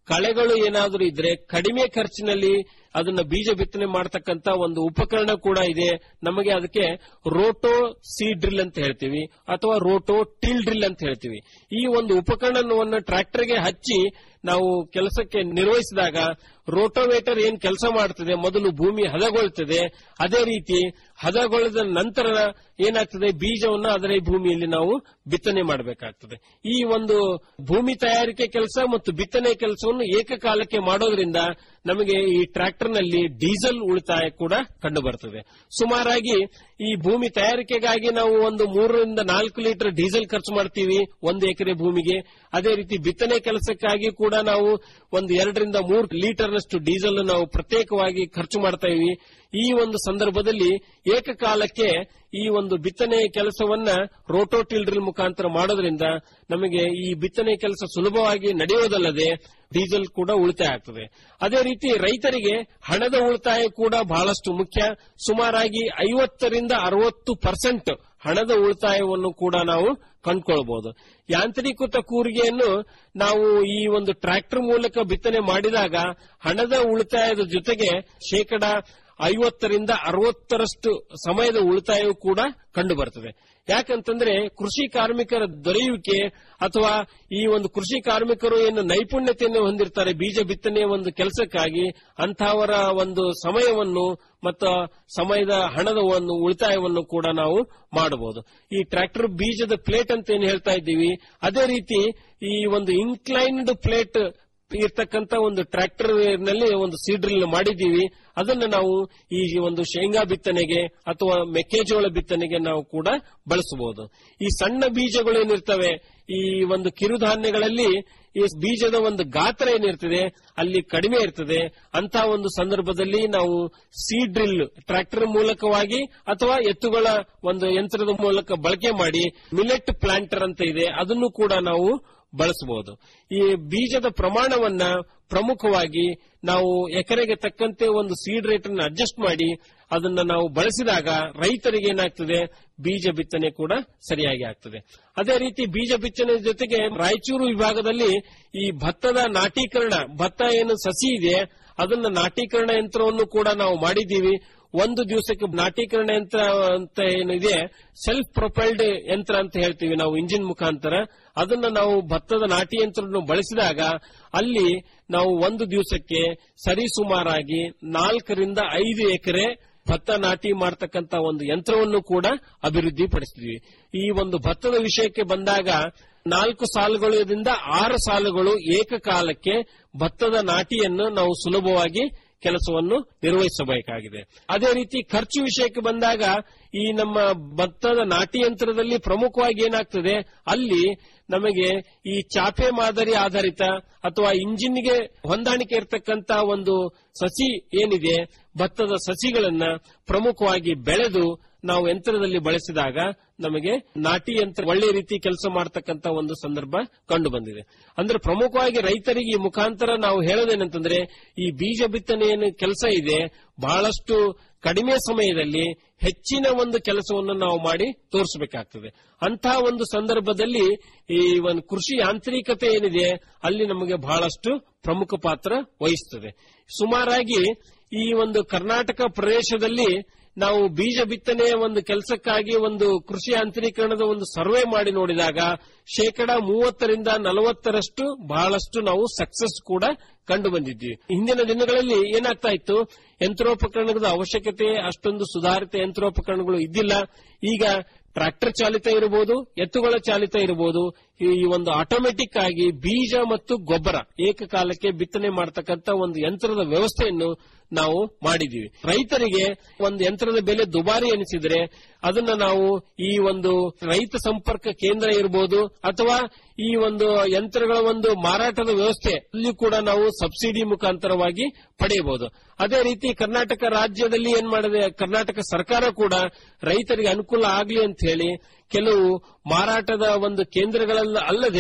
Speaker 13: ಕಳೆಗಳು ಏನಾದರೂ ಇದ್ರೆ ಕಡಿಮೆ ಖರ್ಚಿನಲ್ಲಿ ಅದನ್ನ ಬೀಜ ಬಿತ್ತನೆ ಮಾಡತಕ್ಕಂತ ಒಂದು ಉಪಕರಣ ಕೂಡ ಇದೆ ನಮಗೆ ಅದಕ್ಕೆ ರೋಟೋ ಸಿ ಡ್ರಿಲ್ ಅಂತ ಹೇಳ್ತೀವಿ ಅಥವಾ ರೋಟೋ ಟಿಲ್ ಡ್ರಿಲ್ ಅಂತ ಹೇಳ್ತೀವಿ ಈ ಒಂದು ಉಪಕರಣವನ್ನು ಟ್ರ್ಯಾಕ್ಟರ್ಗೆ ಹಚ್ಚಿ ನಾವು ಕೆಲಸಕ್ಕೆ ನಿರ್ವಹಿಸಿದಾಗ ರೋಟೋವೇಟರ್ ಏನ್ ಕೆಲಸ ಮಾಡ್ತದೆ ಮೊದಲು ಭೂಮಿ ಹದಗೊಳ್ತದೆ ಅದೇ ರೀತಿ ಹದಗೊಳಿದ ನಂತರ ಏನಾಗ್ತದೆ ಬೀಜವನ್ನು ಅದರ ಈ ಭೂಮಿಯಲ್ಲಿ ನಾವು ಬಿತ್ತನೆ ಮಾಡಬೇಕಾಗ್ತದೆ ಈ ಒಂದು ಭೂಮಿ ತಯಾರಿಕೆ ಕೆಲಸ ಮತ್ತು ಬಿತ್ತನೆ ಕೆಲಸವನ್ನು ಏಕಕಾಲಕ್ಕೆ ಮಾಡೋದ್ರಿಂದ ನಮಗೆ ಈ ಟ್ರ್ಯಾಕ್ಟರ್ ನಲ್ಲಿ ಡೀಸೆಲ್ ಉಳಿತಾಯ ಕೂಡ ಕಂಡು ಬರ್ತದೆ ಸುಮಾರಾಗಿ ಈ ಭೂಮಿ ತಯಾರಿಕೆಗಾಗಿ ನಾವು ಒಂದು ಮೂರರಿಂದ ನಾಲ್ಕು ಲೀಟರ್ ಡೀಸೆಲ್ ಖರ್ಚು ಮಾಡ್ತೀವಿ ಒಂದು ಎಕರೆ ಭೂಮಿಗೆ ಅದೇ ರೀತಿ ಬಿತ್ತನೆ ಕೆಲಸಕ್ಕಾಗಿ ಕೂಡ ನಾವು ಒಂದು ಎರಡರಿಂದ ಮೂರು ಲೀಟರ್ನಷ್ಟು ಡೀಸೆಲ್ ನಾವು ಪ್ರತ್ಯೇಕವಾಗಿ ಖರ್ಚು ಮಾಡ್ತಾ ಇವಿ ಈ ಒಂದು ಸಂದರ್ಭದಲ್ಲಿ ಏಕಕಾಲಕ್ಕೆ ಈ ಒಂದು ಬಿತ್ತನೆ ಕೆಲಸವನ್ನ ರೋಟೋಟಿಲ್ ಡ್ರಿಲ್ ಮುಖಾಂತರ ಮಾಡೋದ್ರಿಂದ ನಮಗೆ ಈ ಬಿತ್ತನೆ ಕೆಲಸ ಸುಲಭವಾಗಿ ನಡೆಯೋದಲ್ಲದೆ ಡೀಸೆಲ್ ಕೂಡ ಉಳಿತಾಯ ಆಗ್ತದೆ ಅದೇ ರೀತಿ ರೈತರಿಗೆ ಹಣದ ಉಳಿತಾಯ ಕೂಡ ಬಹಳಷ್ಟು ಮುಖ್ಯ ಸುಮಾರಾಗಿ ಐವತ್ತರಿಂದ ಅರವತ್ತು ಪರ್ಸೆಂಟ್ ಹಣದ ಉಳಿತಾಯವನ್ನು ಕೂಡ ನಾವು ಕಂಡುಕೊಳ್ಬಹುದು ಯಾಂತ್ರೀಕೃತ ಕೂರಿಗೆಯನ್ನು ನಾವು ಈ ಒಂದು ಟ್ರ್ಯಾಕ್ಟರ್ ಮೂಲಕ ಬಿತ್ತನೆ ಮಾಡಿದಾಗ ಹಣದ ಉಳಿತಾಯದ ಜೊತೆಗೆ ಶೇಕಡ ಐವತ್ತರಿಂದ ಅರವತ್ತರಷ್ಟು ಸಮಯದ ಉಳಿತಾಯವೂ ಕೂಡ ಕಂಡು ಬರ್ತದೆ ಯಾಕಂತಂದ್ರೆ ಕೃಷಿ ಕಾರ್ಮಿಕರ ದೊರೆಯುವಿಕೆ ಅಥವಾ ಈ ಒಂದು ಕೃಷಿ ಕಾರ್ಮಿಕರು ಏನು ನೈಪುಣ್ಯತೆಯನ್ನು ಹೊಂದಿರ್ತಾರೆ ಬೀಜ ಬಿತ್ತನೆಯ ಒಂದು ಕೆಲಸಕ್ಕಾಗಿ ಅಂತಹವರ ಒಂದು ಸಮಯವನ್ನು ಮತ್ತು ಸಮಯದ ಹಣದ ಒಂದು ಉಳಿತಾಯವನ್ನು ಕೂಡ ನಾವು ಮಾಡಬಹುದು ಈ ಟ್ರ್ಯಾಕ್ಟರ್ ಬೀಜದ ಪ್ಲೇಟ್ ಅಂತ ಏನು ಹೇಳ್ತಾ ಇದ್ದೀವಿ ಅದೇ ರೀತಿ ಈ ಒಂದು ಇನ್ಕ್ಲೈನ್ಡ್ ಪ್ಲೇಟ್ ಇರ್ತಕ್ಕಂತ ಒಂದು ಟ್ರ್ಯಾಕ್ಟರ್ ನಲ್ಲಿ ಒಂದು ಸೀಡ್ರಿಲ್ ಮಾಡಿದ್ದೀವಿ ಅದನ್ನ ನಾವು ಈ ಒಂದು ಶೇಂಗಾ ಬಿತ್ತನೆಗೆ ಅಥವಾ ಮೆಕ್ಕೆಜೋಳ ಬಿತ್ತನೆಗೆ ನಾವು ಕೂಡ ಬಳಸಬಹುದು ಈ ಸಣ್ಣ ಬೀಜಗಳು ಏನಿರ್ತವೆ ಈ ಒಂದು ಕಿರುಧಾನ್ಯಗಳಲ್ಲಿ ಈ ಬೀಜದ ಒಂದು ಗಾತ್ರ ಏನಿರ್ತದೆ ಅಲ್ಲಿ ಕಡಿಮೆ ಇರ್ತದೆ ಅಂತ ಒಂದು ಸಂದರ್ಭದಲ್ಲಿ ನಾವು ಸೀಡ್ರಿಲ್ ಟ್ರ್ಯಾಕ್ಟರ್ ಮೂಲಕವಾಗಿ ಅಥವಾ ಎತ್ತುಗಳ ಒಂದು ಯಂತ್ರದ ಮೂಲಕ ಬಳಕೆ ಮಾಡಿ ಮಿಲೆಟ್ ಪ್ಲಾಂಟರ್ ಅಂತ ಇದೆ ಅದನ್ನು ಕೂಡ ನಾವು ಬಳಸಬಹುದು ಈ ಬೀಜದ ಪ್ರಮಾಣವನ್ನ ಪ್ರಮುಖವಾಗಿ ನಾವು ಎಕರೆಗೆ ತಕ್ಕಂತೆ ಒಂದು ಸೀಡ್ ರೇಟ್ ಅನ್ನು ಅಡ್ಜಸ್ಟ್ ಮಾಡಿ ಅದನ್ನ ನಾವು ಬಳಸಿದಾಗ ರೈತರಿಗೆ ಏನಾಗ್ತದೆ ಬೀಜ ಬಿತ್ತನೆ ಕೂಡ ಸರಿಯಾಗಿ ಆಗ್ತದೆ ಅದೇ ರೀತಿ ಬೀಜ ಬಿತ್ತನೆ ಜೊತೆಗೆ ರಾಯಚೂರು ವಿಭಾಗದಲ್ಲಿ ಈ ಭತ್ತದ ನಾಟೀಕರಣ ಭತ್ತ ಏನು ಸಸಿ ಇದೆ ಅದನ್ನ ನಾಟೀಕರಣ ಯಂತ್ರವನ್ನು ಕೂಡ ನಾವು ಮಾಡಿದ್ದೀವಿ ಒಂದು ದಿವಸಕ್ಕೆ ನಾಟೀಕರಣ ಯಂತ್ರ ಅಂತ ಏನಿದೆ ಸೆಲ್ಫ್ ಪ್ರೊಪೈಲ್ಡ್ ಯಂತ್ರ ಅಂತ ಹೇಳ್ತೀವಿ ನಾವು ಇಂಜಿನ್ ಮುಖಾಂತರ ಅದನ್ನ ನಾವು ಭತ್ತದ ನಾಟಿ ಯಂತ್ರವನ್ನು ಬಳಸಿದಾಗ ಅಲ್ಲಿ ನಾವು ಒಂದು ದಿವಸಕ್ಕೆ ಸರಿಸುಮಾರಾಗಿ ನಾಲ್ಕರಿಂದ ಐದು ಎಕರೆ ಭತ್ತ ನಾಟಿ ಮಾಡತಕ್ಕಂತ ಒಂದು ಯಂತ್ರವನ್ನು ಕೂಡ ಅಭಿವೃದ್ಧಿ ಪಡಿಸಿದ್ವಿ ಈ ಒಂದು ಭತ್ತದ ವಿಷಯಕ್ಕೆ ಬಂದಾಗ ನಾಲ್ಕು ಸಾಲುಗಳಿಂದ ಆರು ಸಾಲುಗಳು ಏಕಕಾಲಕ್ಕೆ ಭತ್ತದ ನಾಟಿಯನ್ನು ನಾವು ಸುಲಭವಾಗಿ ಕೆಲಸವನ್ನು ನಿರ್ವಹಿಸಬೇಕಾಗಿದೆ ಅದೇ ರೀತಿ ಖರ್ಚು ವಿಷಯಕ್ಕೆ ಬಂದಾಗ ಈ ನಮ್ಮ ಭತ್ತದ ನಾಟಿ ಯಂತ್ರದಲ್ಲಿ ಪ್ರಮುಖವಾಗಿ ಏನಾಗ್ತದೆ ಅಲ್ಲಿ ನಮಗೆ ಈ ಚಾಪೆ ಮಾದರಿ ಆಧಾರಿತ ಅಥವಾ ಇಂಜಿನ್ಗೆ ಹೊಂದಾಣಿಕೆ ಇರತಕ್ಕಂತ ಒಂದು ಸಸಿ ಏನಿದೆ ಭತ್ತದ ಸಸಿಗಳನ್ನ ಪ್ರಮುಖವಾಗಿ ಬೆಳೆದು ನಾವು ಯಂತ್ರದಲ್ಲಿ ಬಳಸಿದಾಗ ನಮಗೆ ನಾಟಿ ಯಂತ್ರ ಒಳ್ಳೆ ರೀತಿ ಕೆಲಸ ಮಾಡತಕ್ಕಂತ ಒಂದು ಸಂದರ್ಭ ಕಂಡು ಬಂದಿದೆ ಅಂದ್ರೆ ಪ್ರಮುಖವಾಗಿ ರೈತರಿಗೆ ಈ ಮುಖಾಂತರ ನಾವು ಹೇಳೋದೇನಂತಂದ್ರೆ ಈ ಬೀಜ ಬಿತ್ತನೆ ಏನು ಕೆಲಸ ಇದೆ ಬಹಳಷ್ಟು ಕಡಿಮೆ ಸಮಯದಲ್ಲಿ ಹೆಚ್ಚಿನ ಒಂದು ಕೆಲಸವನ್ನು ನಾವು ಮಾಡಿ ತೋರಿಸಬೇಕಾಗ್ತದೆ ಅಂತಹ ಒಂದು ಸಂದರ್ಭದಲ್ಲಿ ಈ ಒಂದು ಕೃಷಿ ಯಾಂತ್ರಿಕತೆ ಏನಿದೆ ಅಲ್ಲಿ ನಮಗೆ ಬಹಳಷ್ಟು ಪ್ರಮುಖ ಪಾತ್ರ ವಹಿಸುತ್ತದೆ ಸುಮಾರಾಗಿ ಈ ಒಂದು ಕರ್ನಾಟಕ ಪ್ರದೇಶದಲ್ಲಿ ನಾವು ಬೀಜ ಬಿತ್ತನೆಯ ಒಂದು ಕೆಲಸಕ್ಕಾಗಿ ಒಂದು ಕೃಷಿ ಯಾಂತ್ರೀಕರಣದ ಒಂದು ಸರ್ವೆ ಮಾಡಿ ನೋಡಿದಾಗ ಶೇಕಡ ಮೂವತ್ತರಿಂದ ನಲವತ್ತರಷ್ಟು ಬಹಳಷ್ಟು ನಾವು ಸಕ್ಸಸ್ ಕೂಡ ಕಂಡು ಬಂದಿದ್ವಿ ಹಿಂದಿನ ದಿನಗಳಲ್ಲಿ ಏನಾಗ್ತಾ ಇತ್ತು ಯಂತ್ರೋಪಕರಣದ ಅವಶ್ಯಕತೆ ಅಷ್ಟೊಂದು ಸುಧಾರಿತ ಯಂತ್ರೋಪಕರಣಗಳು ಇದ್ದಿಲ್ಲ ಈಗ ಟ್ರಾಕ್ಟರ್ ಚಾಲಿತ ಇರಬಹುದು ಎತ್ತುಗಳ ಚಾಲಿತ ಇರಬಹುದು ಈ ಒಂದು ಆಟೋಮೆಟಿಕ್ ಆಗಿ ಬೀಜ ಮತ್ತು ಗೊಬ್ಬರ ಏಕಕಾಲಕ್ಕೆ ಬಿತ್ತನೆ ಮಾಡತಕ್ಕಂತ ಒಂದು ಯಂತ್ರದ ವ್ಯವಸ್ಥೆಯನ್ನು ನಾವು ಮಾಡಿದೀವಿ ರೈತರಿಗೆ ಒಂದು ಯಂತ್ರದ ಬೆಲೆ ದುಬಾರಿ ಎನಿಸಿದ್ರೆ ಅದನ್ನ ನಾವು ಈ ಒಂದು ರೈತ ಸಂಪರ್ಕ ಕೇಂದ್ರ ಇರಬಹುದು ಅಥವಾ ಈ ಒಂದು ಯಂತ್ರಗಳ ಒಂದು ಮಾರಾಟದ ವ್ಯವಸ್ಥೆ ಅಲ್ಲಿ ಕೂಡ ನಾವು ಸಬ್ಸಿಡಿ ಮುಖಾಂತರವಾಗಿ ಪಡೆಯಬಹುದು ಅದೇ ರೀತಿ ಕರ್ನಾಟಕ ರಾಜ್ಯದಲ್ಲಿ ಏನ್ ಮಾಡಿದೆ ಕರ್ನಾಟಕ ಸರ್ಕಾರ ಕೂಡ ರೈತರಿಗೆ ಅನುಕೂಲ ಆಗಲಿ ಅಂತ ಹೇಳಿ ಕೆಲವು ಮಾರಾಟದ ಒಂದು ಕೇಂದ್ರಗಳಲ್ಲ ಅಲ್ಲದೆ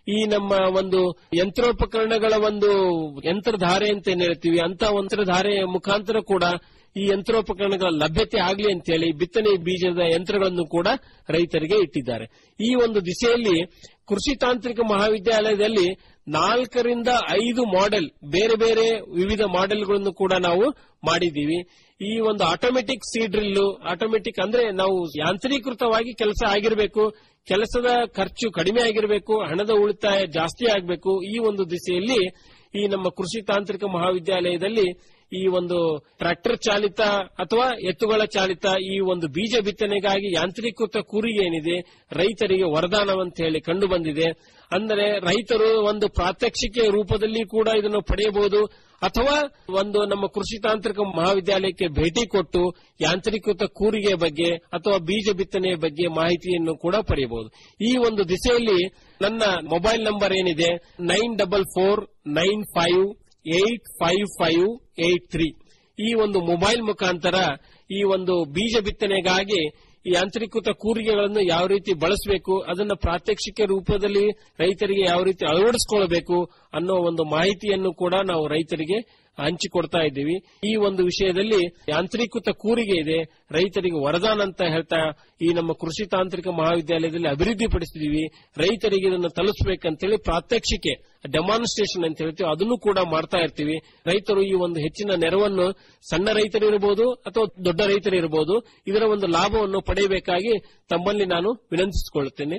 Speaker 13: ಈ ನಮ್ಮ ಒಂದು ಯಂತ್ರೋಪಕರಣಗಳ ಒಂದು ಯಂತ್ರಧಾರೆ ಅಂತ ಏನ್ ಹೇಳ್ತೀವಿ ಅಂತ ಯಂತ್ರಧಾರೆಯ ಮುಖಾಂತರ ಕೂಡ ಈ ಯಂತ್ರೋಪಕರಣಗಳ ಲಭ್ಯತೆ ಆಗಲಿ ಅಂತ ಹೇಳಿ ಬಿತ್ತನೆ ಬೀಜದ ಯಂತ್ರಗಳನ್ನು ಕೂಡ ರೈತರಿಗೆ ಇಟ್ಟಿದ್ದಾರೆ ಈ ಒಂದು ದಿಸೆಯಲ್ಲಿ ಕೃಷಿ ತಾಂತ್ರಿಕ ಮಹಾವಿದ್ಯಾಲಯದಲ್ಲಿ ನಾಲ್ಕರಿಂದ ಐದು ಮಾಡೆಲ್ ಬೇರೆ ಬೇರೆ ವಿವಿಧ ಮಾಡೆಲ್ಗಳನ್ನು ಕೂಡ ನಾವು ಮಾಡಿದ್ದೀವಿ ಈ ಒಂದು ಆಟೋಮೆಟಿಕ್ ಸೀಡ್ರಿಲ್ಲು ಆಟೋಮೆಟಿಕ್ ಅಂದ್ರೆ ನಾವು ಯಾಂತ್ರೀಕೃತವಾಗಿ ಕೆಲಸ ಆಗಿರಬೇಕು ಕೆಲಸದ ಖರ್ಚು ಕಡಿಮೆ ಆಗಿರಬೇಕು ಹಣದ ಉಳಿತಾಯ ಜಾಸ್ತಿ ಆಗಬೇಕು ಈ ಒಂದು ದಿಸೆಯಲ್ಲಿ ಈ ನಮ್ಮ ಕೃಷಿ ತಾಂತ್ರಿಕ ಮಹಾವಿದ್ಯಾಲಯದಲ್ಲಿ ಈ ಒಂದು ಟ್ರ್ಯಾಕ್ಟರ್ ಚಾಲಿತ ಅಥವಾ ಎತ್ತುಗಳ ಚಾಲಿತ ಈ ಒಂದು ಬೀಜ ಬಿತ್ತನೆಗಾಗಿ ಯಾಂತ್ರೀಕೃತ ಕೂರಿಗೆ ಏನಿದೆ ರೈತರಿಗೆ ವರದಾನವಂತ ಹೇಳಿ ಕಂಡು ಬಂದಿದೆ ಅಂದರೆ ರೈತರು ಒಂದು ಪ್ರಾತ್ಯಕ್ಷಿಕೆ ರೂಪದಲ್ಲಿ ಕೂಡ ಇದನ್ನು ಪಡೆಯಬಹುದು ಅಥವಾ ಒಂದು ನಮ್ಮ ಕೃಷಿ ತಾಂತ್ರಿಕ ಮಹಾವಿದ್ಯಾಲಯಕ್ಕೆ ಭೇಟಿ ಕೊಟ್ಟು ಯಾಂತ್ರೀಕೃತ ಕೂರಿಗೆ ಬಗ್ಗೆ ಅಥವಾ ಬೀಜ ಬಿತ್ತನೆಯ ಬಗ್ಗೆ ಮಾಹಿತಿಯನ್ನು ಕೂಡ ಪಡೆಯಬಹುದು ಈ ಒಂದು ದಿಸೆಯಲ್ಲಿ ನನ್ನ ಮೊಬೈಲ್ ನಂಬರ್ ಏನಿದೆ nine double four nine five eight five five eight three ಈ ಒಂದು ಮೊಬೈಲ್ ಮುಖಾಂತರ ಈ ಒಂದು ಬೀಜ ಬಿತ್ತನೆಗಾಗಿ ಈ ಯಾಂತ್ರೀಕೃತ ಕೂರಿಗೆಗಳನ್ನು ಯಾವ ರೀತಿ ಬಳಸಬೇಕು ಅದನ್ನ ಪ್ರಾತ್ಯಕ್ಷಿಕ ರೂಪದಲ್ಲಿ ರೈತರಿಗೆ ಯಾವ ರೀತಿ ಅಳವಡಿಸಿಕೊಳ್ಳಬೇಕು ಅನ್ನೋ ಒಂದು ಮಾಹಿತಿಯನ್ನು ಕೂಡ ನಾವು ರೈತರಿಗೆ ಹಂಚಿಕೊಡ್ತಾ ಇದ್ದೀವಿ ಈ ಒಂದು ವಿಷಯದಲ್ಲಿ ಯಾಂತ್ರೀಕೃತ ಕೂರಿಗೆ ಇದೆ ರೈತರಿಗೆ ವರದಾನ ಅಂತ ಹೇಳ್ತಾ ಈ ನಮ್ಮ ಕೃಷಿ ತಾಂತ್ರಿಕ ಮಹಾವಿದ್ಯಾಲಯದಲ್ಲಿ ಅಭಿವೃದ್ಧಿಪಡಿಸಿದೀವಿ ರೈತರಿಗೆ ಇದನ್ನು ತಲುಪಿಸಬೇಕಂತೇಳಿ ಪ್ರಾತ್ಯಕ್ಷಿಕೆ ಡೆಮಾನ್ಸ್ಟ್ರೇಷನ್ ಅಂತ ಹೇಳ್ತೀವಿ ಅದನ್ನು ಕೂಡ ಮಾಡ್ತಾ ಇರ್ತೀವಿ ರೈತರು ಈ ಒಂದು ಹೆಚ್ಚಿನ ನೆರವನ್ನು ಸಣ್ಣ ರೈತರು ಇರಬಹುದು ಅಥವಾ ದೊಡ್ಡ ರೈತರು ಇರಬಹುದು ಇದರ ಒಂದು ಲಾಭವನ್ನು ಪಡೆಯಬೇಕಾಗಿ ತಮ್ಮಲ್ಲಿ ನಾನು ವಿನಂತಿಸಿಕೊಳ್ಳುತ್ತೇನೆ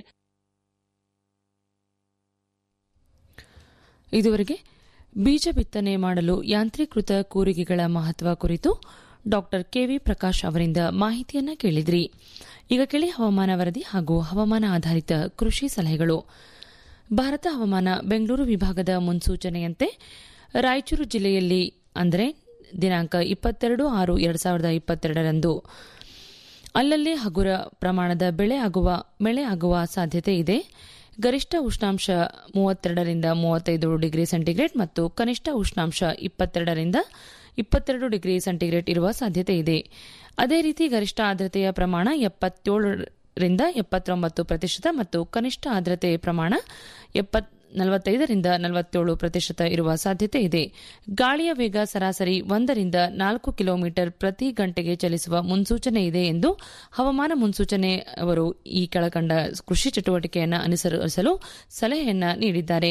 Speaker 2: ಇದುವರೆಗೆ ಬೀಜ ಬಿತ್ತನೆ ಮಾಡಲು ಯಾಂತ್ರೀಕೃತ ಕೂರಿಗೆಗಳ ಮಹತ್ವ ಕುರಿತು ಡಾಕ್ಟರ್ ಕೆವಿ ಪ್ರಕಾಶ್ ಅವರಿಂದ ಮಾಹಿತಿಯನ್ನ ಕೇಳಿದ್ರಿ ಈಗ ಕೇಳಿ ಹವಾಮಾನ ವರದಿ ಹಾಗೂ ಹವಾಮಾನ ಆಧಾರಿತ ಕೃಷಿ ಸಲಹೆಗಳು ಭಾರತ ಹವಾಮಾನ ಬೆಂಗಳೂರು ವಿಭಾಗದ ಮುನ್ಸೂಚನೆಯಂತೆ ರಾಯಚೂರು ಜಿಲ್ಲೆಯಲ್ಲಿ ಅಂದರೆ ದಿನಾಂಕ ಇಪ್ಪತ್ತೆರಡು ಆರು ಎರಡು ಸಾವಿರದ ಇಪ್ಪತ್ತೆರಡರಂದು ಅಲ್ಲಲ್ಲಿ ಹಗುರ ಪ್ರಮಾಣದ ಬೆಳೆ ಆಗುವ ಮಳೆ ಆಗುವ ಸಾಧ್ಯತೆ ಇದೆ ಗರಿಷ್ಠ ಉಷ್ಣಾಂಶ ಮೂವತ್ತೆರಡರಿಂದ ಮೂವತ್ತೈದು ಡಿಗ್ರಿ ಸೆಂಟಿಗ್ರೇಡ್ ಮತ್ತು ಕನಿಷ್ಠ ಉಷ್ಣಾಂಶ ಇಪ್ಪತ್ತೆರಡರಿಂದ ಇಪ್ಪತ್ತೆರಡು ಡಿಗ್ರಿ ಸೆಂಟಿಗ್ರೇಡ್ ಇರುವ ಸಾಧ್ಯತೆ ಇದೆ ಅದೇ ರೀತಿ ಗರಿಷ್ಠ ಆರ್ದ್ರತೆಯ ಪ್ರಮಾಣ ಎಪ್ಪತ್ತೇಳರಿಂದ ಎಪ್ಪತ್ತೊಂಬತ್ತು ಪ್ರತಿಶತ ಮತ್ತು ಕನಿಷ್ಠ ಆರ್ದ್ರತೆ ಪ್ರಮಾಣ ನಲವತ್ತೈದರಿಂದ ನಲವತ್ತೇಳು ಪ್ರತಿಶತ ಇರುವ ಸಾಧ್ಯತೆ ಇದೆ ಗಾಳಿಯ ವೇಗ ಸರಾಸರಿ ಒಂದರಿಂದ ನಾಲ್ಕು ಕಿಲೋಮೀಟರ್ ಪ್ರತಿ ಗಂಟೆಗೆ ಚಲಿಸುವ ಮುನ್ಸೂಚನೆ ಇದೆ ಎಂದು ಹವಾಮಾನ ಮುನ್ಸೂಚನೆ ಅವರು ಈ ಕೆಳಕಂಡ ಕೃಷಿ ಚಟುವಟಿಕೆಯನ್ನು ಅನುಸರಿಸಲು ಸಲಹೆಯನ್ನ ನೀಡಿದ್ದಾರೆ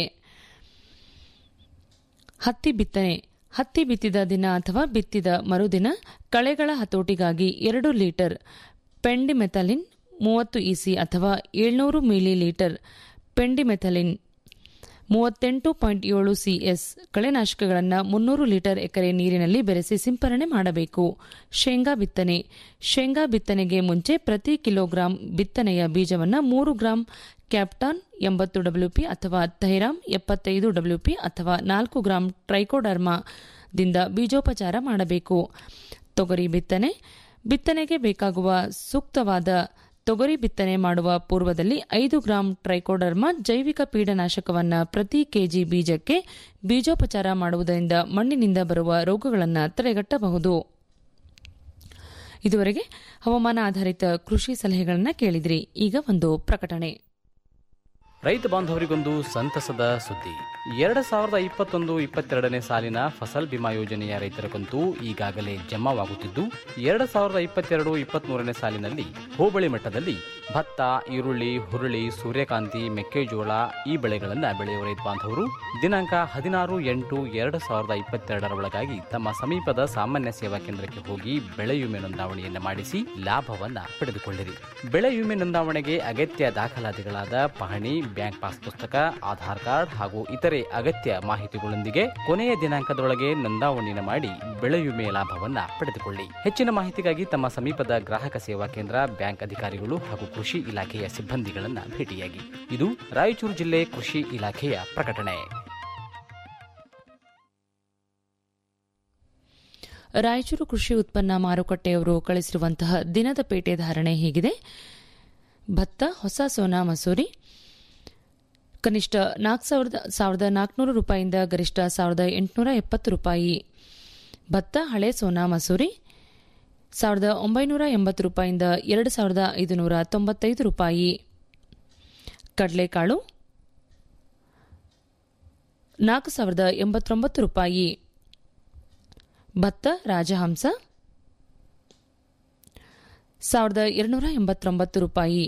Speaker 2: ಹತ್ತಿ ಬಿತ್ತನೆ ಹತ್ತಿ ಬಿತ್ತಿದ ದಿನ ಅಥವಾ ಬಿತ್ತಿದ ಮರುದಿನ ಕಳೆಗಳ ಹತೋಟಿಗಾಗಿ ಎರಡು ಲೀಟರ್ ಪೆಂಡಿಮೆಥಲಿನ್ ಮೂವತ್ತು ಇಸಿ ಅಥವಾ ಏಳ್ನೂರು ಮಿಲಿ ಲೀಟರ್ ಪೆಂಡಿಮೆಥಲಿನ್ ಮೂವತ್ತೆಂಟು ಪಾಯಿಂಟ್ ಏಳು ಸಿಎಸ್ ಕಳೆನಾಶಕಗಳನ್ನು ಮುನ್ನೂರು ಲೀಟರ್ ಎಕರೆ ನೀರಿನಲ್ಲಿ ಬೆರೆಸಿ ಸಿಂಪರಣೆ ಮಾಡಬೇಕು ಶೇಂಗಾ ಬಿತ್ತನೆ ಶೇಂಗಾ ಬಿತ್ತನೆಗೆ ಮುಂಚೆ ಪ್ರತಿ ಕಿಲೋಗ್ರಾಂ ಬಿತ್ತನೆಯ ಬೀಜವನ್ನು ಮೂರು ಗ್ರಾಂ ಕ್ಯಾಪ್ಟಾನ್ ಎಂಬತ್ತು ಡಬ್ಲ್ಯೂಪಿ ಅಥವಾ ಥೈರಾಮ್ ಎಪ್ಪತ್ತೈದು ಡಬ್ಲ್ಯೂಪಿ ಅಥವಾ ನಾಲ್ಕು ಗ್ರಾಂ ಟ್ರೈಕೋಡರ್ಮಾದಿಂದ ಬೀಜೋಪಚಾರ ಮಾಡಬೇಕು ತೊಗರಿ ಬಿತ್ತನೆ ಬಿತ್ತನೆಗೆ ಬೇಕಾಗುವ ಸೂಕ್ತವಾದ ತೊಗರಿ ಬಿತ್ತನೆ ಮಾಡುವ ಪೂರ್ವದಲ್ಲಿ ಐದು ಗ್ರಾಂ ಟ್ರೈಕೋಡರ್ಮಾ ಜೈವಿಕ ಪೀಡನಾಶಕವನ್ನು ಪ್ರತಿ ಕೆಜಿ ಬೀಜಕ್ಕೆ ಬೀಜೋಪಚಾರ ಮಾಡುವುದರಿಂದ ಮಣ್ಣಿನಿಂದ ಬರುವ ರೋಗಗಳನ್ನು ತಡೆಗಟ್ಟಬಹುದು ಇದುವರೆಗೆ ಹವಾಮಾನ ಆಧಾರಿತ ಕೃಷಿ ಸಲಹೆಗಳನ್ನು ಕೇಳಿದ್ರಿ ಈಗ ಒಂದು ಪ್ರಕಟಣೆ
Speaker 14: ರೈತ ಬಾಂಧವರಿಗೊಂದು ಸಂತಸದ ಸುದ್ದಿ ಎರಡು ಸಾವಿರದ ಇಪ್ಪತ್ತೊಂದು ಇಪ್ಪತ್ತೆರಡನೇ ಸಾಲಿನ ಫಸಲ್ ಬಿಮಾ ಯೋಜನೆಯ ರೈತರ ಕಂತು ಈಗಾಗಲೇ ಜಮಾವಾಗುತ್ತಿದ್ದು ಎರಡು ಸಾವಿರದ ಇಪ್ಪತ್ತೆರಡು ಇಪ್ಪತ್ಮೂರನೇ ಸಾಲಿನಲ್ಲಿ ಹೋಬಳಿ ಮಟ್ಟದಲ್ಲಿ ಭತ್ತ ಈರುಳ್ಳಿ ಹುರುಳಿ ಸೂರ್ಯಕಾಂತಿ ಮೆಕ್ಕೆಜೋಳ ಈ ಬೆಳೆಗಳನ್ನು ಬೆಳೆಯುವ ರೈತ ಬಾಂಧವರು ದಿನಾಂಕ ಹದಿನಾರು ಎಂಟು ಎರಡು ಸಾವಿರದ ಇಪ್ಪತ್ತೆರಡರ ಒಳಗಾಗಿ ತಮ್ಮ ಸಮೀಪದ ಸಾಮಾನ್ಯ ಸೇವಾ ಕೇಂದ್ರಕ್ಕೆ ಹೋಗಿ ಬೆಳೆ ವಿಮೆ ನೋಂದಾವಣಿಯನ್ನು ಮಾಡಿಸಿ ಲಾಭವನ್ನ ಪಡೆದುಕೊಳ್ಳಿರಿ ಬೆಳೆ ವಿಮೆ ನೋಂದಾವಣೆಗೆ ಅಗತ್ಯ ದಾಖಲಾತಿಗಳಾದ ಪಹಣಿ ಬ್ಯಾಂಕ್ ಪಾಸ್ ಪುಸ್ತಕ ಆಧಾರ್ ಕಾರ್ಡ್ ಹಾಗೂ ಇತರೆ ಅಗತ್ಯ ಮಾಹಿತಿಗಳೊಂದಿಗೆ ಕೊನೆಯ ದಿನಾಂಕದೊಳಗೆ ನೋಂದಾವಣಿಯನ್ನು ಮಾಡಿ ಬೆಳೆ ವಿಮೆಯ ಲಾಭವನ್ನ ಪಡೆದುಕೊಳ್ಳಿ ಹೆಚ್ಚಿನ ಮಾಹಿತಿಗಾಗಿ ತಮ್ಮ ಸಮೀಪದ ಗ್ರಾಹಕ ಸೇವಾ ಕೇಂದ್ರ ಬ್ಯಾಂಕ್ ಅಧಿಕಾರಿಗಳು ಹಾಗೂ ಕೃಷಿ ಇಲಾಖೆಯ ಸಿಬ್ಬಂದಿಗಳನ್ನ ಭೇಟಿಯಾಗಿ ಇದು ರಾಯಚೂರು ಜಿಲ್ಲೆ ಕೃಷಿ ಇಲಾಖೆಯ ಪ್ರಕಟಣೆ
Speaker 2: ರಾಯಚೂರು ಕೃಷಿ ಉತ್ಪನ್ನ ಮಾರುಕಟ್ಟೆಯವರು ಕಳಿಸಿರುವಂತಹ ದಿನದ ಪೇಟೆ ಧಾರಣೆ ಹೀಗಿದೆ ಭತ್ತ ಹೊಸ ಸೋನಾ ಮಸೂರಿ ಕನಿಷ್ಠ ನಾಲ್ಕು ಸಾವಿರದ ಸಾವಿರದ ನಾಲ್ಕುನೂರು ರೂಪಾಯಿಯಿಂದ ಗರಿಷ್ಠ ಸಾವಿರದ ಎಂಟುನೂರ ಎಪ್ಪತ್ತು ರೂಪಾಯಿ ಭತ್ತ ಹಳೆ ಸೋನಾ ಮಸೂರಿ ಸಾವಿರದ ಒಂಬೈನೂರ ಎಂಬತ್ತು ರೂಪಾಯಿಯಿಂದ ಎರಡು ಸಾವಿರದ ಐದುನೂರ ತೊಂಬತ್ತೈದು ರೂಪಾಯಿ ಕಡಲೆಕಾಳು ನಾಲ್ಕು ಸಾವಿರದ ಎಂಬತ್ತೊಂಬತ್ತು ರೂಪಾಯಿ ಭತ್ತ ರಾಜಹಂಸ ಸಾವಿರದ ಎರಡುನೂರ ಎಂಬತ್ತೊಂಬತ್ತು ರೂಪಾಯಿ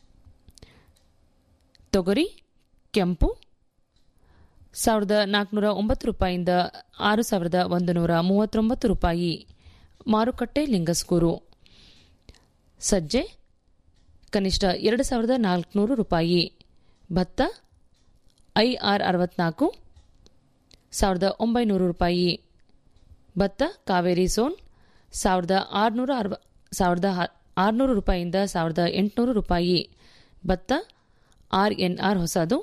Speaker 2: ತೊಗರಿ ಕೆಂಪು ಸಾವಿರದ ನಾಲ್ಕುನೂರ ಒಂಬತ್ತು ರೂಪಾಯಿಯಿಂದ ಆರು ಸಾವಿರದ ಒಂದು ನೂರ ಮೂವತ್ತೊಂಬತ್ತು ರೂಪಾಯಿ ಮಾರುಕಟ್ಟೆ ಲಿಂಗಸ್ಕೂರು ಸಜ್ಜೆ ಕನಿಷ್ಠ ಎರಡು ಸಾವಿರದ ನಾಲ್ಕುನೂರು ರೂಪಾಯಿ ಭತ್ತ ಐಆರ್ ಅರವತ್ನಾಲ್ಕು ಸಾವಿರದ ಒಂಬೈನೂರು ರೂಪಾಯಿ ಭತ್ತ ಕಾವೇರಿ ಸೋನ್ ಸಾವಿರದ ಆರುನೂರ ಅರವ ಸಾವಿರದ ಆರುನೂರು ರೂಪಾಯಿಯಿಂದ ಸಾವಿರದ ಎಂಟುನೂರು ರೂಪಾಯಿ ಭತ್ತ ಆರ್ಎನ್ಆರ್ ಹೊಸದು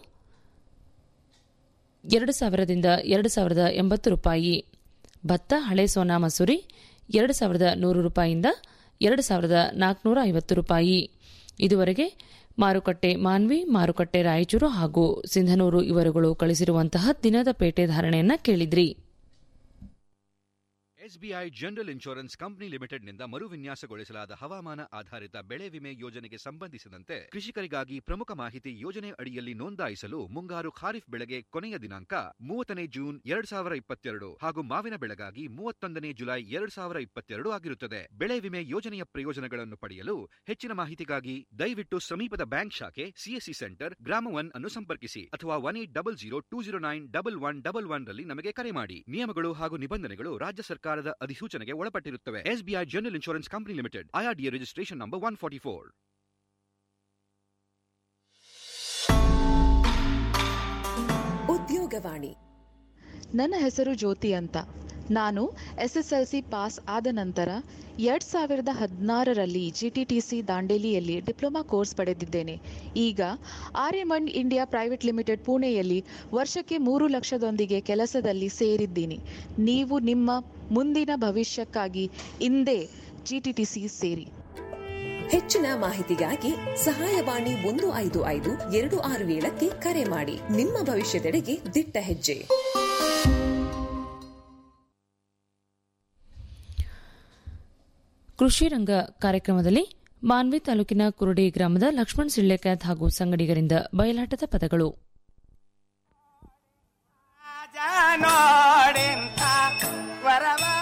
Speaker 2: ಎರಡು ಸಾವಿರದಿಂದ ಎರಡು ಸಾವಿರದ ಎಂಬತ್ತು ರೂಪಾಯಿ ಭತ್ತ ಹಳೆ ಸೋನಾ ಮಸೂರಿ ಎರಡು ಸಾವಿರದ ನೂರು ರೂಪಾಯಿಯಿಂದ ಎರಡು ಸಾವಿರದ ನಾಲ್ಕುನೂರ ಐವತ್ತು ರೂಪಾಯಿ ಇದುವರೆಗೆ ಮಾರುಕಟ್ಟೆ ಮಾನ್ವಿ ಮಾರುಕಟ್ಟೆ ರಾಯಚೂರು ಹಾಗೂ ಸಿಂಧನೂರು ಇವರುಗಳು ಕಳಿಸಿರುವಂತಹ ದಿನದ ಪೇಟೆ ಧಾರಣೆಯನ್ನ ಕೇಳಿದ್ರಿ
Speaker 15: ಎಸ್ಬಿಐ ಜನರಲ್ ಇನ್ಶೂರೆನ್ಸ್ ಕಂಪನಿ ಲಿಮಿಟೆಡ್ನಿಂದ ಮರುವಿನ್ಯಾಸಗೊಳಿಸಲಾದ ಹವಾಮಾನ ಆಧಾರಿತ ಬೆಳೆ ವಿಮೆ ಯೋಜನೆಗೆ ಸಂಬಂಧಿಸಿದಂತೆ ಕೃಷಿಕರಿಗಾಗಿ ಪ್ರಮುಖ ಮಾಹಿತಿ ಯೋಜನೆ ಅಡಿಯಲ್ಲಿ ನೋಂದಾಯಿಸಲು ಮುಂಗಾರು ಖಾರಿಫ್ ಬೆಳೆಗೆ ಕೊನೆಯ ದಿನಾಂಕ ಮೂವತ್ತನೇ ಜೂನ್ ಎರಡ್ ಸಾವಿರ ಇಪ್ಪತ್ತೆರಡು ಹಾಗೂ ಮಾವಿನ ಬೆಳೆಗಾಗಿ ಮೂವತ್ತೊಂದನೇ ಜುಲೈ ಎರಡ್ ಸಾವಿರ ಇಪ್ಪತ್ತೆರಡು ಆಗಿರುತ್ತದೆ ಬೆಳೆ ವಿಮೆ ಯೋಜನೆಯ ಪ್ರಯೋಜನಗಳನ್ನು ಪಡೆಯಲು ಹೆಚ್ಚಿನ ಮಾಹಿತಿಗಾಗಿ ದಯವಿಟ್ಟು ಸಮೀಪದ ಬ್ಯಾಂಕ್ ಶಾಖೆ ಸಿಎಸ್ಸಿ ಸೆಂಟರ್ ಗ್ರಾಮ ಒನ್ ಅನ್ನು ಸಂಪರ್ಕಿಸಿ ಅಥವಾ one eight double zero two zero nine double one double one ರಲ್ಲಿ ನಮಗೆ ಕರೆ ಮಾಡಿ ನಿಯಮಗಳು ಹಾಗೂ ನಿಬಂಧನೆಗಳು ರಾಜ್ಯ ಸರ್ಕಾರದ ಅಧಿಸೂಚನೆಗೆ ಒಳಪಟ್ಟಿರುತ್ತವೆ SBI general insurance company limited IRDA registration number one forty four
Speaker 16: ಉದ್ಯೋಗವಾಣಿ ನನ್ನ ಹೆಸರು ಜ್ಯೋತಿ ಅಂತ ನಾನು ಎಸ್ಎಸ್ಎಲ್ಸಿ ಪಾಸ್ ಆದ ನಂತರ ಎರಡ್ ಸಾವಿರದ ಹದಿನಾರರಲ್ಲಿ ಜಿಟಿಟಿಸಿ ದಾಂಡೇಲಿಯಲ್ಲಿ ಡಿಪ್ಲೊಮಾ ಕೋರ್ಸ್ ಪಡೆದಿದ್ದೇನೆ ಈಗ ಆರ್ಯಮಂಡ್ ಇಂಡಿಯಾ ಪ್ರೈವೇಟ್ ಲಿಮಿಟೆಡ್ ಪುಣೆಯಲ್ಲಿ ವರ್ಷಕ್ಕೆ ಮೂರು ಲಕ್ಷದೊಂದಿಗೆ ಕೆಲಸದಲ್ಲಿ ಸೇರಿದ್ದೀನಿ ನೀವು ನಿಮ್ಮ ಮುಂದಿನ ಭವಿಷ್ಯಕ್ಕಾಗಿ ಇಂದೇ ಜಿಟಿಟಿಸಿ ಸೇರಿ
Speaker 17: ಹೆಚ್ಚಿನ ಮಾಹಿತಿಗಾಗಿ ಸಹಾಯವಾಣಿ ಒಂದು ಐದು ಐದು ಎರಡು ಆರು ಏಳಕ್ಕೆ ಕರೆ ಮಾಡಿ ನಿಮ್ಮ ಭವಿಷ್ಯದೆಡೆಗೆ ದಿಟ್ಟ ಹೆಜ್ಜೆ
Speaker 2: ಕೃಷಿ ರಂಗ ಕಾರ್ಯಕ್ರಮದಲ್ಲಿ ಮಾನ್ವಿ ತಾಲೂಕಿನ ಕುರುಡಿ ಗ್ರಾಮದ ಲಕ್ಷ್ಮಣ್ ಸಿಳ್ಳೆಕ್ಯಾತ್ ಹಾಗೂ ಸಂಗಡಿಗರಿಂದ ಬಯಲಾಟದ ಪದಗಳು
Speaker 18: ನೋಡೆಂತ ವರವ